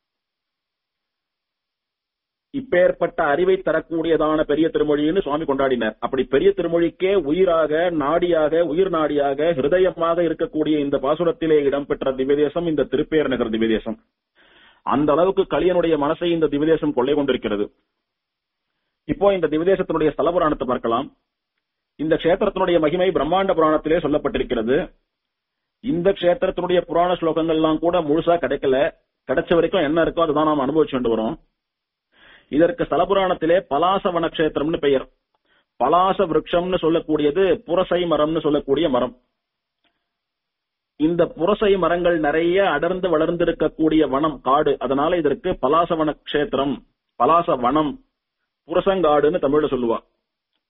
இப்பேற்பட்ட அறிவை தரக்கூடியதான பெரிய திருமொழின்னு சுவாமி கொண்டாடினார் அப்படி பெரிய திருமொழிக்கே உயிராக நாடியாக உயிர் நாடியாக ஹிருதயமாக இருக்கக்கூடிய இந்த பாசுரத்திலே இடம்பெற்ற திவ்யதேசம் இந்த திருப்பேர் நகர் திவ்யதேசம் அந்த அளவுக்கு கலியனுடைய மனசை இந்த திவ்யதேசம் கொள்ளை கொண்டிருக்கிறது இப்போ இந்த திவ்யதேசத்தினுடைய ஸ்தல புராணத்தை பார்க்கலாம் இந்த கஷேத்திரத்தினுடைய மகிமை பிரம்மாண்ட புராணத்திலே சொல்லப்பட்டிருக்கிறது இந்த கஷேத்திரத்தினுடைய புராண ஸ்லோகங்கள்லாம் கூட முழுசா கிடைக்கல கிடைச்ச வரைக்கும் என்ன இருக்கோ அதுதான் நாம் அனுபவிச்சுட்டு வரோம் இதற்கு ஸ்தல புராணத்திலே பலாச வனக்ஷேத்திரம்னு பெயர் பலாச விருட்சம்னு சொல்லக்கூடியது புரசை மரம்னு சொல்லக்கூடிய மரம் இந்த புரசை மரங்கள் நிறைய அடர்ந்து வளர்ந்திருக்கக்கூடிய வனம் காடு அதனால இதற்கு பலாச வன கஷேத்திரம் பலாச வனம் புரசங்காடுன்னு தமிழ்ல சொல்லுவா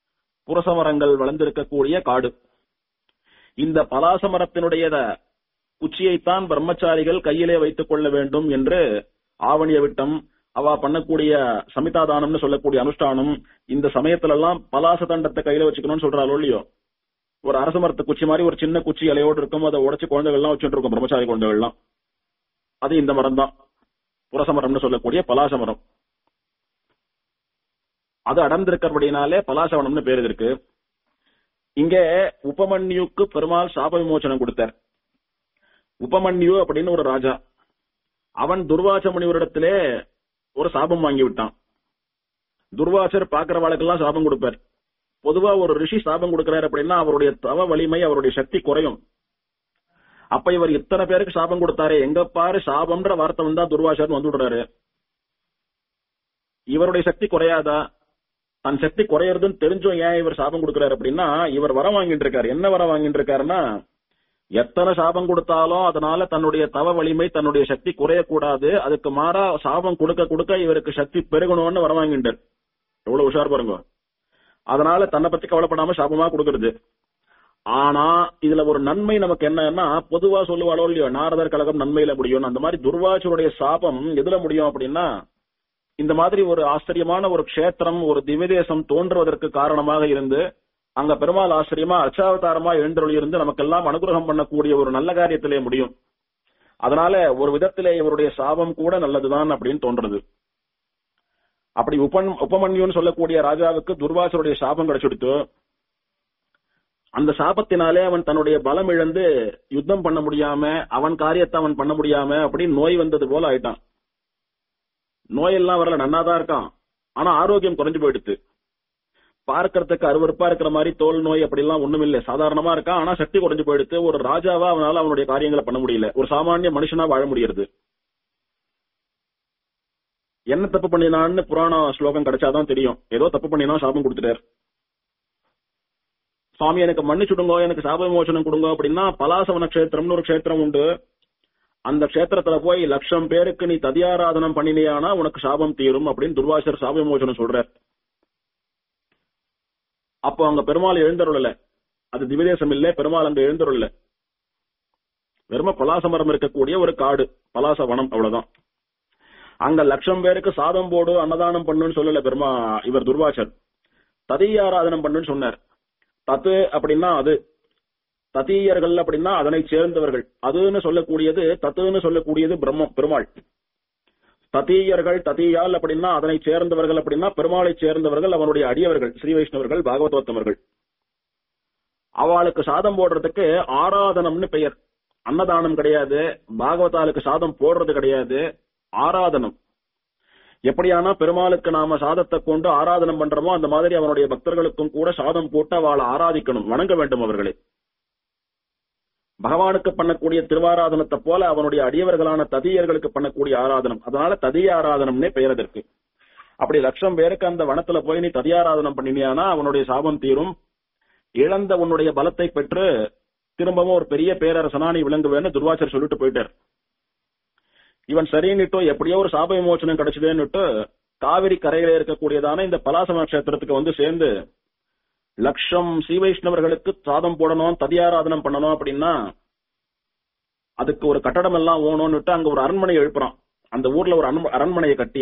புரச மரங்கள் வளர்ந்திருக்கக்கூடிய காடு இந்த பலாச மரத்தினுடைய குச்சியைத்தான் பிரம்மச்சாரிகள் கையிலே வைத்துக் கொள்ள வேண்டும் என்று ஆவணிய விட்டம் அவ பண்ணக்கூடிய சமிதாதானம்னு சொல்லக்கூடிய அனுஷ்டானம் இந்த சமயத்துல எல்லாம் பலாச தண்டத்தை கையில வச்சுக்கணும்னு சொல்றாளோ இல்லையோ ஒரு அரச மரத்து குச்சி மாதிரி ஒரு சின்ன குச்சி இலையோடு இருக்கும் அதை உடைச்சு குழந்தைகள் எல்லாம் வச்சுட்டு இருக்கும் பிரம்மச்சாரி குழந்தைகள் எல்லாம் அது இந்த மரம் தான் புரச மரம்னு சொல்லக்கூடிய பலாச மரம் அது அடர்ந்திருக்கிறபடினாலே பலாசவனம்னு பேர் இருக்கு இங்க உபமன்யுக்கு பெருமாள் சாப விமோசனம் கொடுத்தார் உபமன்யு அப்படின்னு ஒரு ராஜா அவன் துர்வாச முனிவரிடத்திலே ஒரு சாபம் வாங்கி விட்டான் துர்வாசர் பாக்குறவாளுக்கெல்லாம் சாபம் கொடுப்பார் பொதுவா ஒரு ரிஷி சாபம் கொடுக்கிறார் அப்படின்னா அவருடைய தவ வலிமை அவருடைய சக்தி குறையும் அப்ப இவர் இத்தனை பேருக்கு சாபம் கொடுத்தாரு எங்க பாரு சாபம்ன்ற வார்த்தை வந்தா துர்வாசர் வந்து விடுறாரு இவருடைய சக்தி குறையாதா தன் சக்தி குறையறதுன்னு தெரிஞ்சும் ஏன் இவர் சாபம் கொடுக்கிறாரு அப்படின்னா இவர் வரம் வாங்கிட்டு இருக்காரு என்ன வரம் வாங்கிட்டு இருக்காருன்னா எத்தனை சாபம் கொடுத்தாலும் அதனால தன்னுடைய தவ வலிமை தன்னுடைய சக்தி குறையக்கூடாது அதுக்கு மாறா சாபம் கொடுக்க கொடுக்க இவருக்கு சக்தி பெருகணும்னு வரம் வாங்கிட்டார் எவ்வளவு உஷார் பாருங்க அதனால தன்னை பத்தி கவலைப்படாம சாபமா கொடுக்கறது ஆனா இதுல ஒரு நன்மை நமக்கு என்னன்னா பொதுவா சொல்லுவாளோ இல்லையோ நாரதர் கழகம் நன்மையில முடியும் அந்த மாதிரி துர்வாசருடைய சாபம் எதுல முடியும் அப்படின்னா இந்த மாதிரி ஒரு ஆச்சரியமான ஒரு க்ஷேத்திரம் ஒரு திவ்யதேசம் தோன்றுவதற்கு காரணமாக இருந்து அங்க பெருமாள் ஆச்சரியமா அச்சாவதாரமா எழுந்தருளி இருந்து நமக்கெல்லாம் அனுகிரகம் பண்ணக்கூடிய ஒரு நல்ல காரியத்திலே முடியும் அதனால ஒரு விதத்திலே இவருடைய சாபம் கூட நல்லதுதான் அப்படின்னு தோன்றது அப்படி உபன் உபமன்யுன்னு சொல்லக்கூடிய ராஜாவுக்கு துர்வாசருடைய சாபம் கிடைச்சிடுத்து அந்த சாபத்தினாலே அவன் தன்னுடைய பலம் இழந்து யுத்தம் பண்ண முடியாம அவன் காரியத்தை அவன் பண்ண முடியாம அப்படி நோய் வந்தது போல ஆயிட்டான் நோயெல்லாம் வரல நன்னாதான் இருக்கான் ஆனா ஆரோக்கியம் குறைஞ்சு போயிடுத்து பார்க்கறதுக்கு அருவருப்பா இருக்கிற மாதிரி தோல் நோய் அப்படி எல்லாம் ஒண்ணும் இல்ல சாதாரணமா இருக்கான் ஆனா சக்தி குறைஞ்சு போயிடுத்து ஒரு ராஜாவா அவனால அவனுடைய காரியங்களை பண்ண முடியல ஒரு சாமானிய மனுஷனா வாழ முடியறது என்ன தப்பு பண்ணினான்னு புராண ஸ்லோகம் கிடைச்சாதான் தெரியும் ஏதோ தப்பு பண்ணினா சாபம் கொடுத்துட்டார் சுவாமி எனக்கு மன்னிச்சுடுங்க எனக்கு சாப விமோசனம் கொடுங்க அப்படின்னா பலாசவன கஷேத்திரம்னு ஒரு கஷேத்திரம் உண்டு அந்த கஷேத்திரத்துல போய் லட்சம் பேருக்கு நீ ததியாராதனம் பண்ணினியானா உனக்கு சாபம் தீரும் அப்படின்னு துர்வாசர் சாப விமோசனம் சொல்றார் அப்போ அங்க பெருமாள் எழுந்தருளல அது திவ்யதேசம் இல்ல பெருமாள் அங்க எழுந்தருளல வெறும பலாச மரம் இருக்கக்கூடிய ஒரு காடு பலாச வனம் அவ்வளவுதான் அங்க லட்சம் பேருக்கு சாதம் போடு அன்னதானம் பண்ணுன்னு சொல்லல பெருமா இவர் துர்வாசர் ததியாராதனம் பண்ணுன்னு சொன்னார் தத்து அப்படின்னா அது ததீயர்கள் அப்படின்னா அதனை சேர்ந்தவர்கள் அதுன்னு சொல்லக்கூடியது தத்துன்னு சொல்லக்கூடியது பிரம்மம் பெருமாள் ததீயர்கள் ததீயால் அப்படின்னா அதனை சேர்ந்தவர்கள் அப்படின்னா பெருமாளை சேர்ந்தவர்கள் அவனுடைய அடியவர்கள் ஸ்ரீ வைஷ்ணவர்கள் பாகவதோத்தமர்கள் அவளுக்கு சாதம் போடுறதுக்கு ஆராதனம்னு பெயர் அன்னதானம் கிடையாது பாகவதாளுக்கு சாதம் போடுறது கிடையாது ஆராதனம் எப்படியானா பெருமாளுக்கு நாம சாதத்தை கொண்டு ஆராதனம் பண்றோமோ அந்த மாதிரி அவனுடைய பக்தர்களுக்கும் கூட சாதம் போட்டு அவளை ஆராதிக்கணும் வணங்க வேண்டும் அவர்களை பகவானுக்கு பண்ணக்கூடிய திருவாராதனத்தை போல அவனுடைய அடியவர்களான ததியர்களுக்கு பண்ணக்கூடிய ஆராதனம் அதனால ததிய ஆராதனம்னே பெயர் அதற்கு அப்படி லட்சம் பேருக்கு அந்த வனத்துல போய் நீ ததியாராதனம் பண்ணினியானா அவனுடைய சாபம் தீரும் இழந்த உன்னுடைய பலத்தை பெற்று திரும்பவும் ஒரு பெரிய பேரரசனா நீ விளங்குவேன்னு துர்வாசர் சொல்லிட்டு போயிட்டார் இவன் சரின்னுட்டோ எப்படியோ ஒரு சாப விமோசனம் கிடைச்சதுன்னுட்டு காவிரி கரையில இருக்கக்கூடியதான இந்த பலாசம கஷேத்திரத்துக்கு வந்து சேர்ந்து லட்சம் ஸ்ரீ வைஷ்ணவர்களுக்கு சாதம் போடணும் ததியாராதனம் பண்ணணும் அப்படின்னா அதுக்கு ஒரு கட்டடம் எல்லாம் ஓணும்னுட்டு அங்க ஒரு அரண்மனை எழுப்புறான் அந்த ஊர்ல ஒரு அரண்- அரண்மனையை கட்டி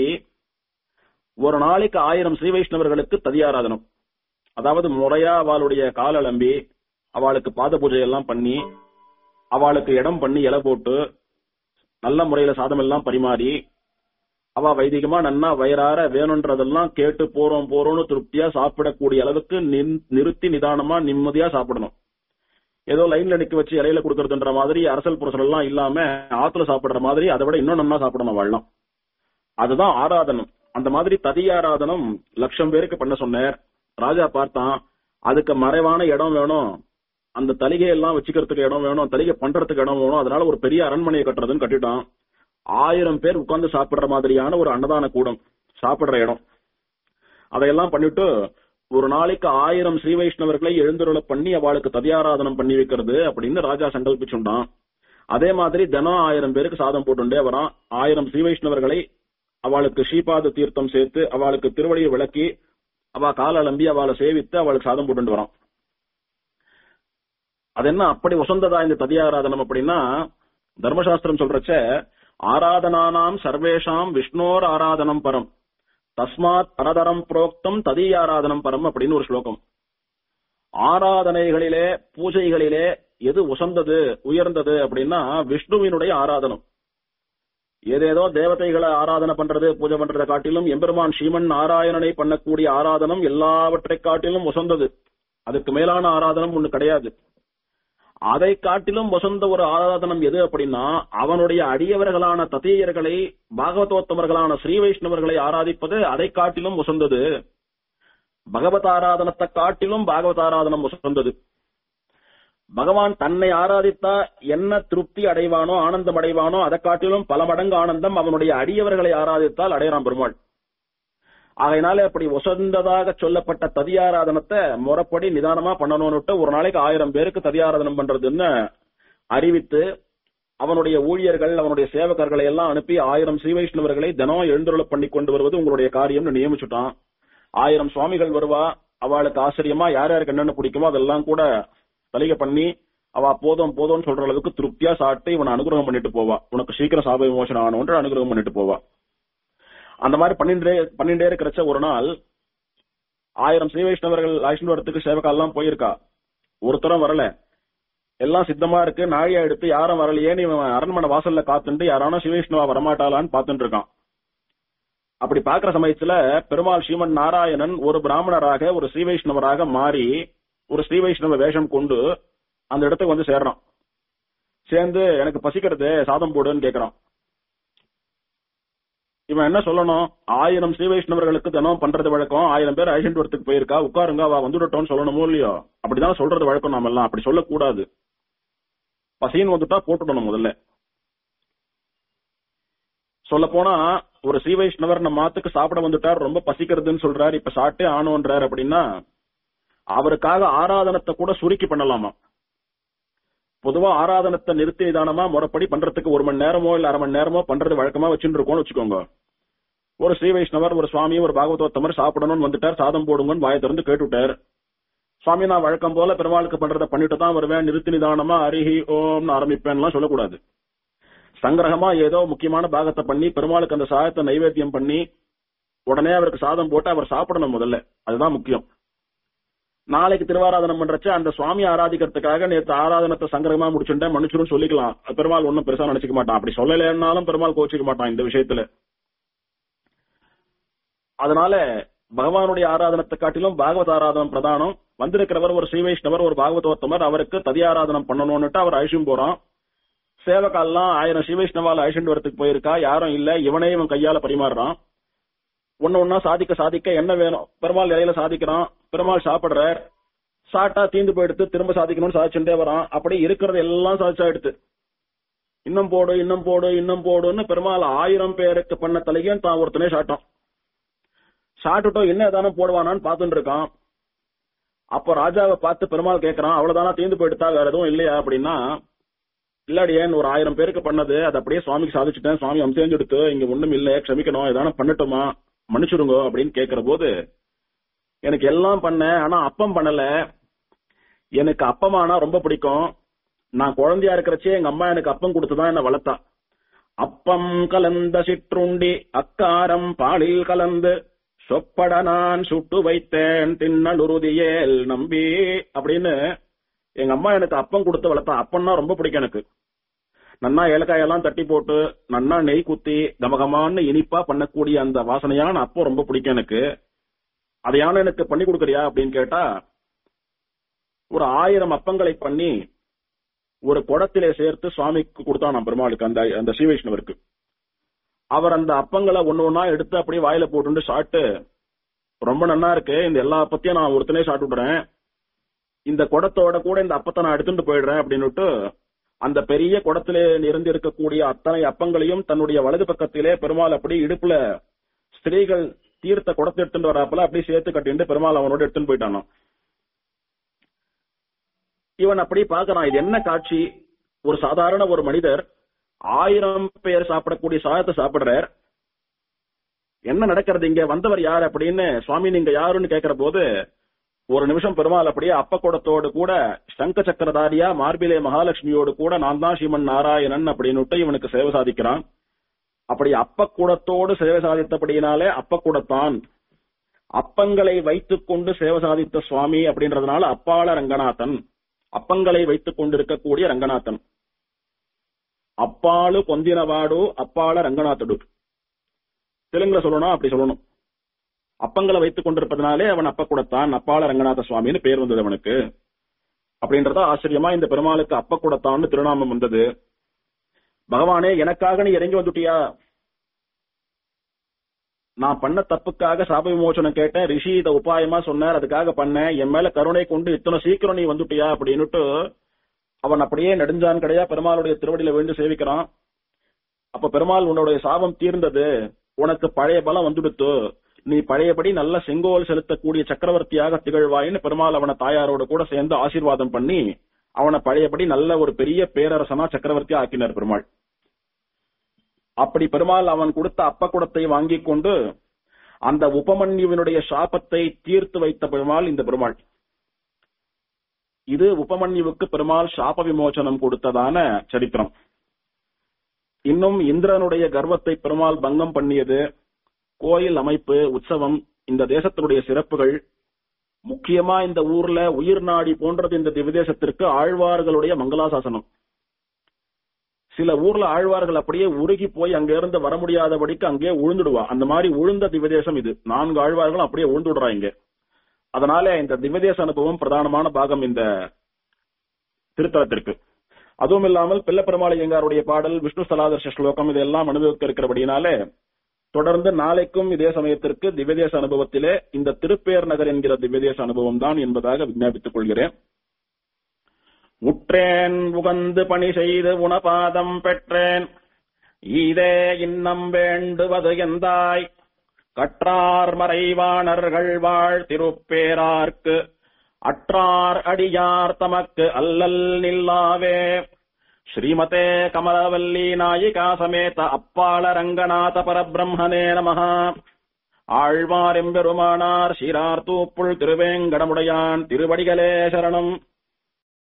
ஒரு நாளைக்கு ஆயிரம் ஸ்ரீ வைஷ்ணவர்களுக்கு ததியாராதனம் அதாவது முறையா அவளுடைய கால் அலம்பி அவளுக்கு பாத பூஜை எல்லாம் பண்ணி அவளுக்கு இடம் பண்ணி இலை போட்டு நல்ல முறையில சாதம் எல்லாம் பரிமாறி அவ வைதிகமா நன்னா வயிறார வேணுன்றதெல்லாம் கேட்டு போறோம் போறோம்னு திருப்தியா சாப்பிடக்கூடிய அளவுக்கு நின்- நிறுத்தி நிதானமா நிம்மதியா சாப்பிடணும் ஏதோ லைன்ல நிக்க வச்சு இலையில கொடுக்கறதுன்ற மாதிரி அரசல் புரசல் எல்லாம் இல்லாம ஆத்துல சாப்பிடுற மாதிரி அதை விட இன்னும் நன்னா சாப்பிடணும் வாழலாம் அதுதான் ஆராதனம் அந்த மாதிரி ததியாராதனம் லட்சம் பேருக்கு பண்ண சொன்னார் ராஜா பார்த்தான் அதுக்கு மறைவான இடம் வேணும் அந்த தலிகை எல்லாம் வச்சுக்கிறதுக்கு இடம் வேணும் தலிகை பண்றதுக்கு இடம் வேணும் அதனால ஒரு பெரிய அரண்மனையை கட்டுறதுன்னு கட்டிட்டான் ஆயிரம் பேர் உட்கார்ந்து சாப்பிடுற மாதிரியான ஒரு அன்னதான கூடம் சாப்பிடுற இடம் அதையெல்லாம் பண்ணிட்டு ஒரு நாளைக்கு ஆயிரம் ஸ்ரீ வைஷ்ணவர்களை எழுந்துருள பண்ணி அவளுக்கு ததியாராதனம் பண்ணி வைக்கிறது அப்படின்னு ராஜா சங்கல்பிச்சுண்டான் அதே மாதிரி தினம் ஆயிரம் பேருக்கு சாதம் போட்டுண்டே வரான் ஆயிரம் ஸ்ரீ வைஷ்ணவர்களை அவளுக்கு ஸ்ரீபாத தீர்த்தம் சேர்த்து அவளுக்கு திருவடியை விளக்கி அவ கால அலம்பி அவளை சேவித்து அவளுக்கு சாதம் போட்டு வரான் அது என்ன அப்படி வசந்ததா இந்த ததியாராதனம் அப்படின்னா தர்மசாஸ்திரம் சொல்றச்ச ஆராதனானாம் சர்வேஷாம் விஷ்ணோர் ஆராதனம் பரம் தஸ்மாத் பரதரம் புரோக்தம் ததீய ஆராதனம் பரம் அப்படின்னு ஒரு ஸ்லோகம் ஆராதனைகளிலே பூஜைகளிலே எது உசந்தது உயர்ந்தது அப்படின்னா விஷ்ணுவினுடைய ஆராதனம் ஏதேதோ தேவதைகளை ஆராதனை பண்றது பூஜை பண்றதை காட்டிலும் எம்பெருமான் ஸ்ரீமன் நாராயணனை பண்ணக்கூடிய ஆராதனம் எல்லாவற்றை காட்டிலும் உசந்தது அதுக்கு மேலான ஆராதனம் ஒண்ணு கிடையாது அதை காட்டிலும் வசந்த ஒரு ஆராதனம் எது அப்படின்னா அவனுடைய அடியவர்களான ததீயர்களை பாகவதோத்தமர்களான ஸ்ரீ வைஷ்ணவர்களை ஆராதிப்பது அதை காட்டிலும் உசந்தது பகவத் ஆராதனத்தை காட்டிலும் பாகவத் ஆராதனம் உசந்தது பகவான் தன்னை ஆராதித்தா என்ன திருப்தி அடைவானோ ஆனந்தம் அடைவானோ அதை காட்டிலும் பல மடங்கு ஆனந்தம் அவனுடைய அடியவர்களை ஆராதித்தால் அடையறான் பெருமாள் ஆகையினால அப்படி உசந்ததாக சொல்லப்பட்ட ததியாராதனத்தை முறைப்படி நிதானமா பண்ணணும்னுட்டு ஒரு நாளைக்கு ஆயிரம் பேருக்கு ததியாராதனம் பண்றதுன்னு அறிவித்து அவனுடைய ஊழியர்கள் அவனுடைய சேவகர்களை எல்லாம் அனுப்பி ஆயிரம் ஸ்ரீ வைஷ்ணவர்களை தினம் எழுந்துருள பண்ணி கொண்டு வருவது உங்களுடைய காரியம்னு நியமிச்சுட்டான் ஆயிரம் சுவாமிகள் வருவா அவளுக்கு ஆச்சரியமா யார் யாருக்கு என்னென்ன பிடிக்குமோ அதெல்லாம் கூட தலிகை பண்ணி அவ போதும் போதும்னு சொல்ற அளவுக்கு திருப்தியா சாப்பிட்டு இவனை அனுகிரகம் பண்ணிட்டு போவா உனக்கு சீக்கிரம் சாப விமோசனம் ஆனோன்ற அனுகிரகம் பண்ணிட்டு போவா அந்த மாதிரி பண்ணிட்டே பண்ணிட்டே இருக்கிறச்ச ஒரு நாள் ஆயிரம் ஸ்ரீ வைஷ்ணவர்கள் வைஷ்ணவரத்துக்கு சேவக்காலாம் போயிருக்கா ஒருத்தரும் வரல எல்லாம் சித்தமா இருக்கு நாழியா எடுத்து யாரும் வரலையேன்னு இவன் அரண்மனை வாசல்ல காத்துட்டு யாரான ஸ்ரீ வைஷ்ணவா வரமாட்டாளான்னு பாத்துட்டு இருக்கான் அப்படி பாக்குற சமயத்துல பெருமாள் ஸ்ரீமன் நாராயணன் ஒரு பிராமணராக ஒரு ஸ்ரீ வைஷ்ணவராக மாறி ஒரு ஸ்ரீ வைஷ்ணவ வேஷம் கொண்டு அந்த இடத்துக்கு வந்து சேர்றான் சேர்ந்து எனக்கு பசிக்கிறது சாதம் போடுன்னு கேக்குறான் இவன் என்ன சொல்லணும் ஆயிரம் ஸ்ரீ வைஷ்ணவர்களுக்கு தினம் பண்றது வழக்கம் ஆயிரம் பேர் ஐசன்வரத்துக்கு போயிருக்கா உட்காருங்க அவ வந்துடட்டோம்னு சொல்லணுமோ இல்லையோ அப்படிதான் சொல்றது வழக்கம் நாம எல்லாம் அப்படி சொல்லக்கூடாது பசின்னு வந்துட்டா போட்டுடணும் முதல்ல சொல்ல போனா ஒரு ஸ்ரீ வைஷ்ணவர் நம்ம மாத்துக்கு சாப்பிட வந்துட்டார் ரொம்ப பசிக்கிறதுன்னு சொல்றாரு இப்ப சாப்பிட்டே ஆனோன்றார் அப்படின்னா அவருக்காக ஆராதனத்தை கூட சுருக்கி பண்ணலாமா பொதுவா ஆராதனத்தை நிறுத்தி நிதானமா முறைப்படி பண்றதுக்கு ஒரு மணி நேரமோ இல்ல அரை மணி நேரமோ பண்றது வழக்கமா வச்சுட்டு இருக்கோம்னு வச்சுக்கோங்க ஒரு ஸ்ரீ வைஷ்ணவர் ஒரு சுவாமி ஒரு பாகவதோத்தமர் சாப்பிடணும்னு வந்துட்டார் சாதம் போடுங்கன்னு வாயை திறந்து கேட்டுட்டார் சுவாமி நான் வழக்கம் போல பெருமாளுக்கு பண்றதை பண்ணிட்டு தான் வருவேன் நிறுத்தி நிதானமா அரிஹி ஓம்னு ஆரம்பிப்பேன்லாம் சொல்லக்கூடாது சங்கிரகமா ஏதோ முக்கியமான பாகத்தை பண்ணி பெருமாளுக்கு அந்த சாதத்தை நைவேத்தியம் பண்ணி உடனே அவருக்கு சாதம் போட்டு அவர் சாப்பிடணும் முதல்ல அதுதான் முக்கியம் நாளைக்கு திருவாராதனம் பண்றச்ச அந்த சுவாமி ஆராதிக்கிறதுக்காக நேற்று ஆராதனத்தை சங்கரமா முடிச்சுட்டேன் மன்னிச்சுன்னு சொல்லிக்கலாம் பெருமாள் ஒன்னும் பெருசா நினைச்சுக்க மாட்டான் அப்படி சொல்லலைன்னாலும் பெருமாள் கோச்சிக்க மாட்டான் இந்த விஷயத்துல அதனால பகவானுடைய ஆராதனத்தை காட்டிலும் பாகவத ஆராதனம் பிரதானம் வந்திருக்கிறவர் ஒரு ஸ்ரீ வைஷ்ணவர் ஒரு பாகவதோத்தமர் அவருக்கு ததி ஆராதனம் பண்ணணும்னுட்டு அவர் அழிச்சும் போறான் சேவக்கால்லாம் ஆயிரம் ஸ்ரீ வைஷ்ணவால அழிச்சுட்டு வரத்துக்கு போயிருக்கா யாரும் இல்ல இவனே இவன் கையால பரிமாறுறான் ஒன்னு ஒன்னா சாதிக்க சாதிக்க என்ன வேணும் பெருமாள் இலையில சாதிக்கிறான் பெருமாள் சாப்பிடுறார் சாட்டா தீந்து போயிடுத்து திரும்ப சாதிக்கணும்னு சாதிச்சுட்டே வரான் அப்படி இருக்கிறது எல்லாம் சாதிச்சா எடுத்து இன்னும் போடு இன்னும் போடு இன்னும் போடுன்னு பெருமாள் ஆயிரம் பேருக்கு பண்ண தலையும் தான் ஒருத்தனே சாட்டான் சாட்டுட்டோம் என்ன ஏதானு போடுவானான்னு பாத்துட்டு இருக்கான் அப்போ ராஜாவை பார்த்து பெருமாள் கேட்கறான் அவ்வளவுதானா தீந்து போயிடுத்தா வேற எதுவும் இல்லையா அப்படின்னா இல்லாடியேன் ஒரு ஆயிரம் பேருக்கு பண்ணது அதை அப்படியே சுவாமிக்கு சாதிச்சுட்டேன் சுவாமி அம்சேஞ்சு எடுத்து இங்க ஒண்ணும் இல்ல க்ஷமிக்கணும் ஏதான பண்ணட்டுமா மன்னிச்சுடுங்க அப்படின்னு கேக்குற போது எனக்கு எல்லாம் பண்ணேன் ஆனா அப்பம் பண்ணல எனக்கு அப்பமானா ரொம்ப பிடிக்கும் நான் குழந்தையா இருக்கிறச்சே எங்க அம்மா எனக்கு அப்பம் கொடுத்துதான் என்ன வளர்த்தா அப்பம் கலந்த சிற்றுண்டி அக்காரம் பாலில் கலந்து சொப்பட நான் சுட்டு வைத்தேன் தின்னலுறுதியேல் நம்பி அப்படின்னு எங்க அம்மா எனக்கு அப்பம் கொடுத்து வளர்த்தா அப்பம்னா ரொம்ப பிடிக்கும் எனக்கு நன்னா ஏலக்காயெல்லாம் தட்டி போட்டு நன்னா நெய் குத்தி கமகமான்னு இனிப்பா பண்ணக்கூடிய அந்த வாசனையான அப்பம் ரொம்ப பிடிக்கும் எனக்கு அதையான எனக்கு பண்ணி கொடுக்குறியா அப்படின்னு கேட்டா ஒரு ஆயிரம் அப்பங்களை பண்ணி ஒரு குடத்திலே சேர்த்து சுவாமிக்கு கொடுத்தான் நான் பெருமாளுக்கு அந்த அந்த ஸ்ரீ வைஷ்ணவருக்கு அவர் அந்த அப்பங்களை ஒண்ணு ஒன்னா எடுத்து அப்படியே வாயில போட்டு சாப்பிட்டு ரொம்ப நன்னா இருக்கு இந்த எல்லா அப்பத்தையும் நான் ஒருத்தனே சாப்பிட்டுடுறேன் இந்த குடத்தோட கூட இந்த அப்பத்தை நான் எடுத்துட்டு போயிடுறேன் அப்படின்னுட்டு அந்த பெரிய குடத்திலே இருந்து இருக்கக்கூடிய அத்தனை அப்பங்களையும் தன்னுடைய வலது பக்கத்திலே பெருமாள் அப்படி இடுப்புல ஸ்திரீகள் தீர்த்த குடத்தை எடுத்துட்டு வராப்பல அப்படியே சேர்த்து கட்டிட்டு பெருமாள் அவனோட எடுத்துட்டு போயிட்டானோ இவன் அப்படி பாக்குறான் இது என்ன காட்சி ஒரு சாதாரண ஒரு மனிதர் ஆயிரம் பேர் சாப்பிடக்கூடிய சாதத்தை சாப்பிடுறார் என்ன நடக்கிறது இங்க வந்தவர் யார் அப்படின்னு சுவாமி நீங்க யாருன்னு கேக்குற போது ஒரு நிமிஷம் பெருமாள் அப்படியே அப்பக்கூடத்தோடு கூட சங்க சக்கரதாரியா மார்பிலே மகாலட்சுமியோடு கூட நான் தான் ஸ்ரீமன் நாராயணன் அப்படின்னுட்டு இவனுக்கு சேவை சாதிக்கிறான் அப்படி அப்பக்கூடத்தோடு சேவை சாதித்தபடியினாலே அப்பக்கூடத்தான் அப்பங்களை வைத்துக் கொண்டு சேவை சாதித்த சுவாமி அப்படின்றதுனால அப்பாள ரங்கநாதன் அப்பங்களை வைத்துக் கொண்டிருக்கக்கூடிய ரங்கநாதன் அப்பாளு பொந்தினவாடு அப்பாள ரங்கநாதடு தெலுங்குல சொல்லணும் அப்படி சொல்லணும் அப்பங்களை வைத்துக் கொண்டிருப்பதனாலே அவன் அப்ப கூடத்தான் அப்பால ரங்கநாத சுவாமின்னு பேர் வந்தது அவனுக்கு அப்படின்றத ஆச்சரியமா இந்த பெருமாளுக்கு அப்ப கூடத்தான்னு திருநாமம் வந்தது பகவானே எனக்காக நீ இறங்கி வந்துட்டியா நான் பண்ண தப்புக்காக சாப விமோசனம் கேட்டேன் ரிஷி இத உபாயமா சொன்னார் அதுக்காக பண்ணேன் என் மேல கருணை கொண்டு இத்தனை சீக்கிரம் நீ வந்துட்டியா அப்படின்னுட்டு அவன் அப்படியே நெடுஞ்சான் கடையா பெருமாளுடைய திருவடியில விழுந்து சேவிக்கிறான் அப்ப பெருமாள் உன்னுடைய சாபம் தீர்ந்தது உனக்கு பழைய பலம் வந்துடுத்து நீ பழையபடி நல்ல செங்கோல் செலுத்தக்கூடிய சக்கரவர்த்தியாக திகழ்வாயின்னு பெருமாள் அவனை தாயாரோட கூட சேர்ந்து ஆசீர்வாதம் பண்ணி அவனை பழையபடி நல்ல ஒரு பெரிய பேரரசனா சக்கரவர்த்தியா ஆக்கினார் பெருமாள் அப்படி பெருமாள் அவன் கொடுத்த அப்பக்குடத்தை வாங்கிக் கொண்டு அந்த உபமன்யுவினுடைய சாபத்தை தீர்த்து வைத்த பெருமாள் இந்த பெருமாள் இது உபமன்யுவுக்கு பெருமாள் சாப விமோசனம் கொடுத்ததான சரித்திரம் இன்னும் இந்திரனுடைய கர்வத்தை பெருமாள் பங்கம் பண்ணியது கோயில் அமைப்பு உற்சவம் இந்த தேசத்தினுடைய சிறப்புகள் முக்கியமா இந்த ஊர்ல உயிர் நாடி போன்றது இந்த திவ்யதேசத்திற்கு ஆழ்வார்களுடைய மங்களாசாசனம் சில ஊர்ல ஆழ்வார்கள் அப்படியே உருகி போய் அங்க இருந்து வர முடியாதபடிக்கு அங்கே உழுந்துடுவா அந்த மாதிரி உழுந்த திவ்யதேசம் இது நான்கு ஆழ்வார்களும் அப்படியே உழுந்துடுறா இங்க அதனால இந்த திவ்யதேச அனுபவம் பிரதானமான பாகம் இந்த திருத்தலத்திற்கு அதுவும் இல்லாமல் பிள்ளை பெருமாள் எங்காருடைய பாடல் விஷ்ணு ஸ்தலாதர்ஷ ஸ்லோகம் இதெல்லாம் அனுபவிக்க இருக்கிறபடினாலே தொடர்ந்து நாளைக்கும் இதே சமயத்திற்கு திவ்யதேச அனுபவத்திலே இந்த திருப்பேர் நகர் என்கிற திவ்யதேச அனுபவம் தான் என்பதாக விஞ்ஞாபித்துக் கொள்கிறேன் உற்றேன் உகந்து பணி செய்து உணபாதம் பெற்றேன் இதே இன்னம் வேண்டுவது எந்தாய் கற்றார் மறைவாணர்கள் வாழ் திருப்பேரார்க்கு அற்றார் அடியார் தமக்கு அல்லல் நில்லாவே ஸ்ரீமதே கமலவல்லி நாயிகா சமேத அப்பாள ரங்கநாத பரபிரம்மனே நமஹ ஆழ்வாரெம்பெருமானார் சீரார் தூப்புள் திருவேங்கடமுடையான் திருவடிகளே சரணம்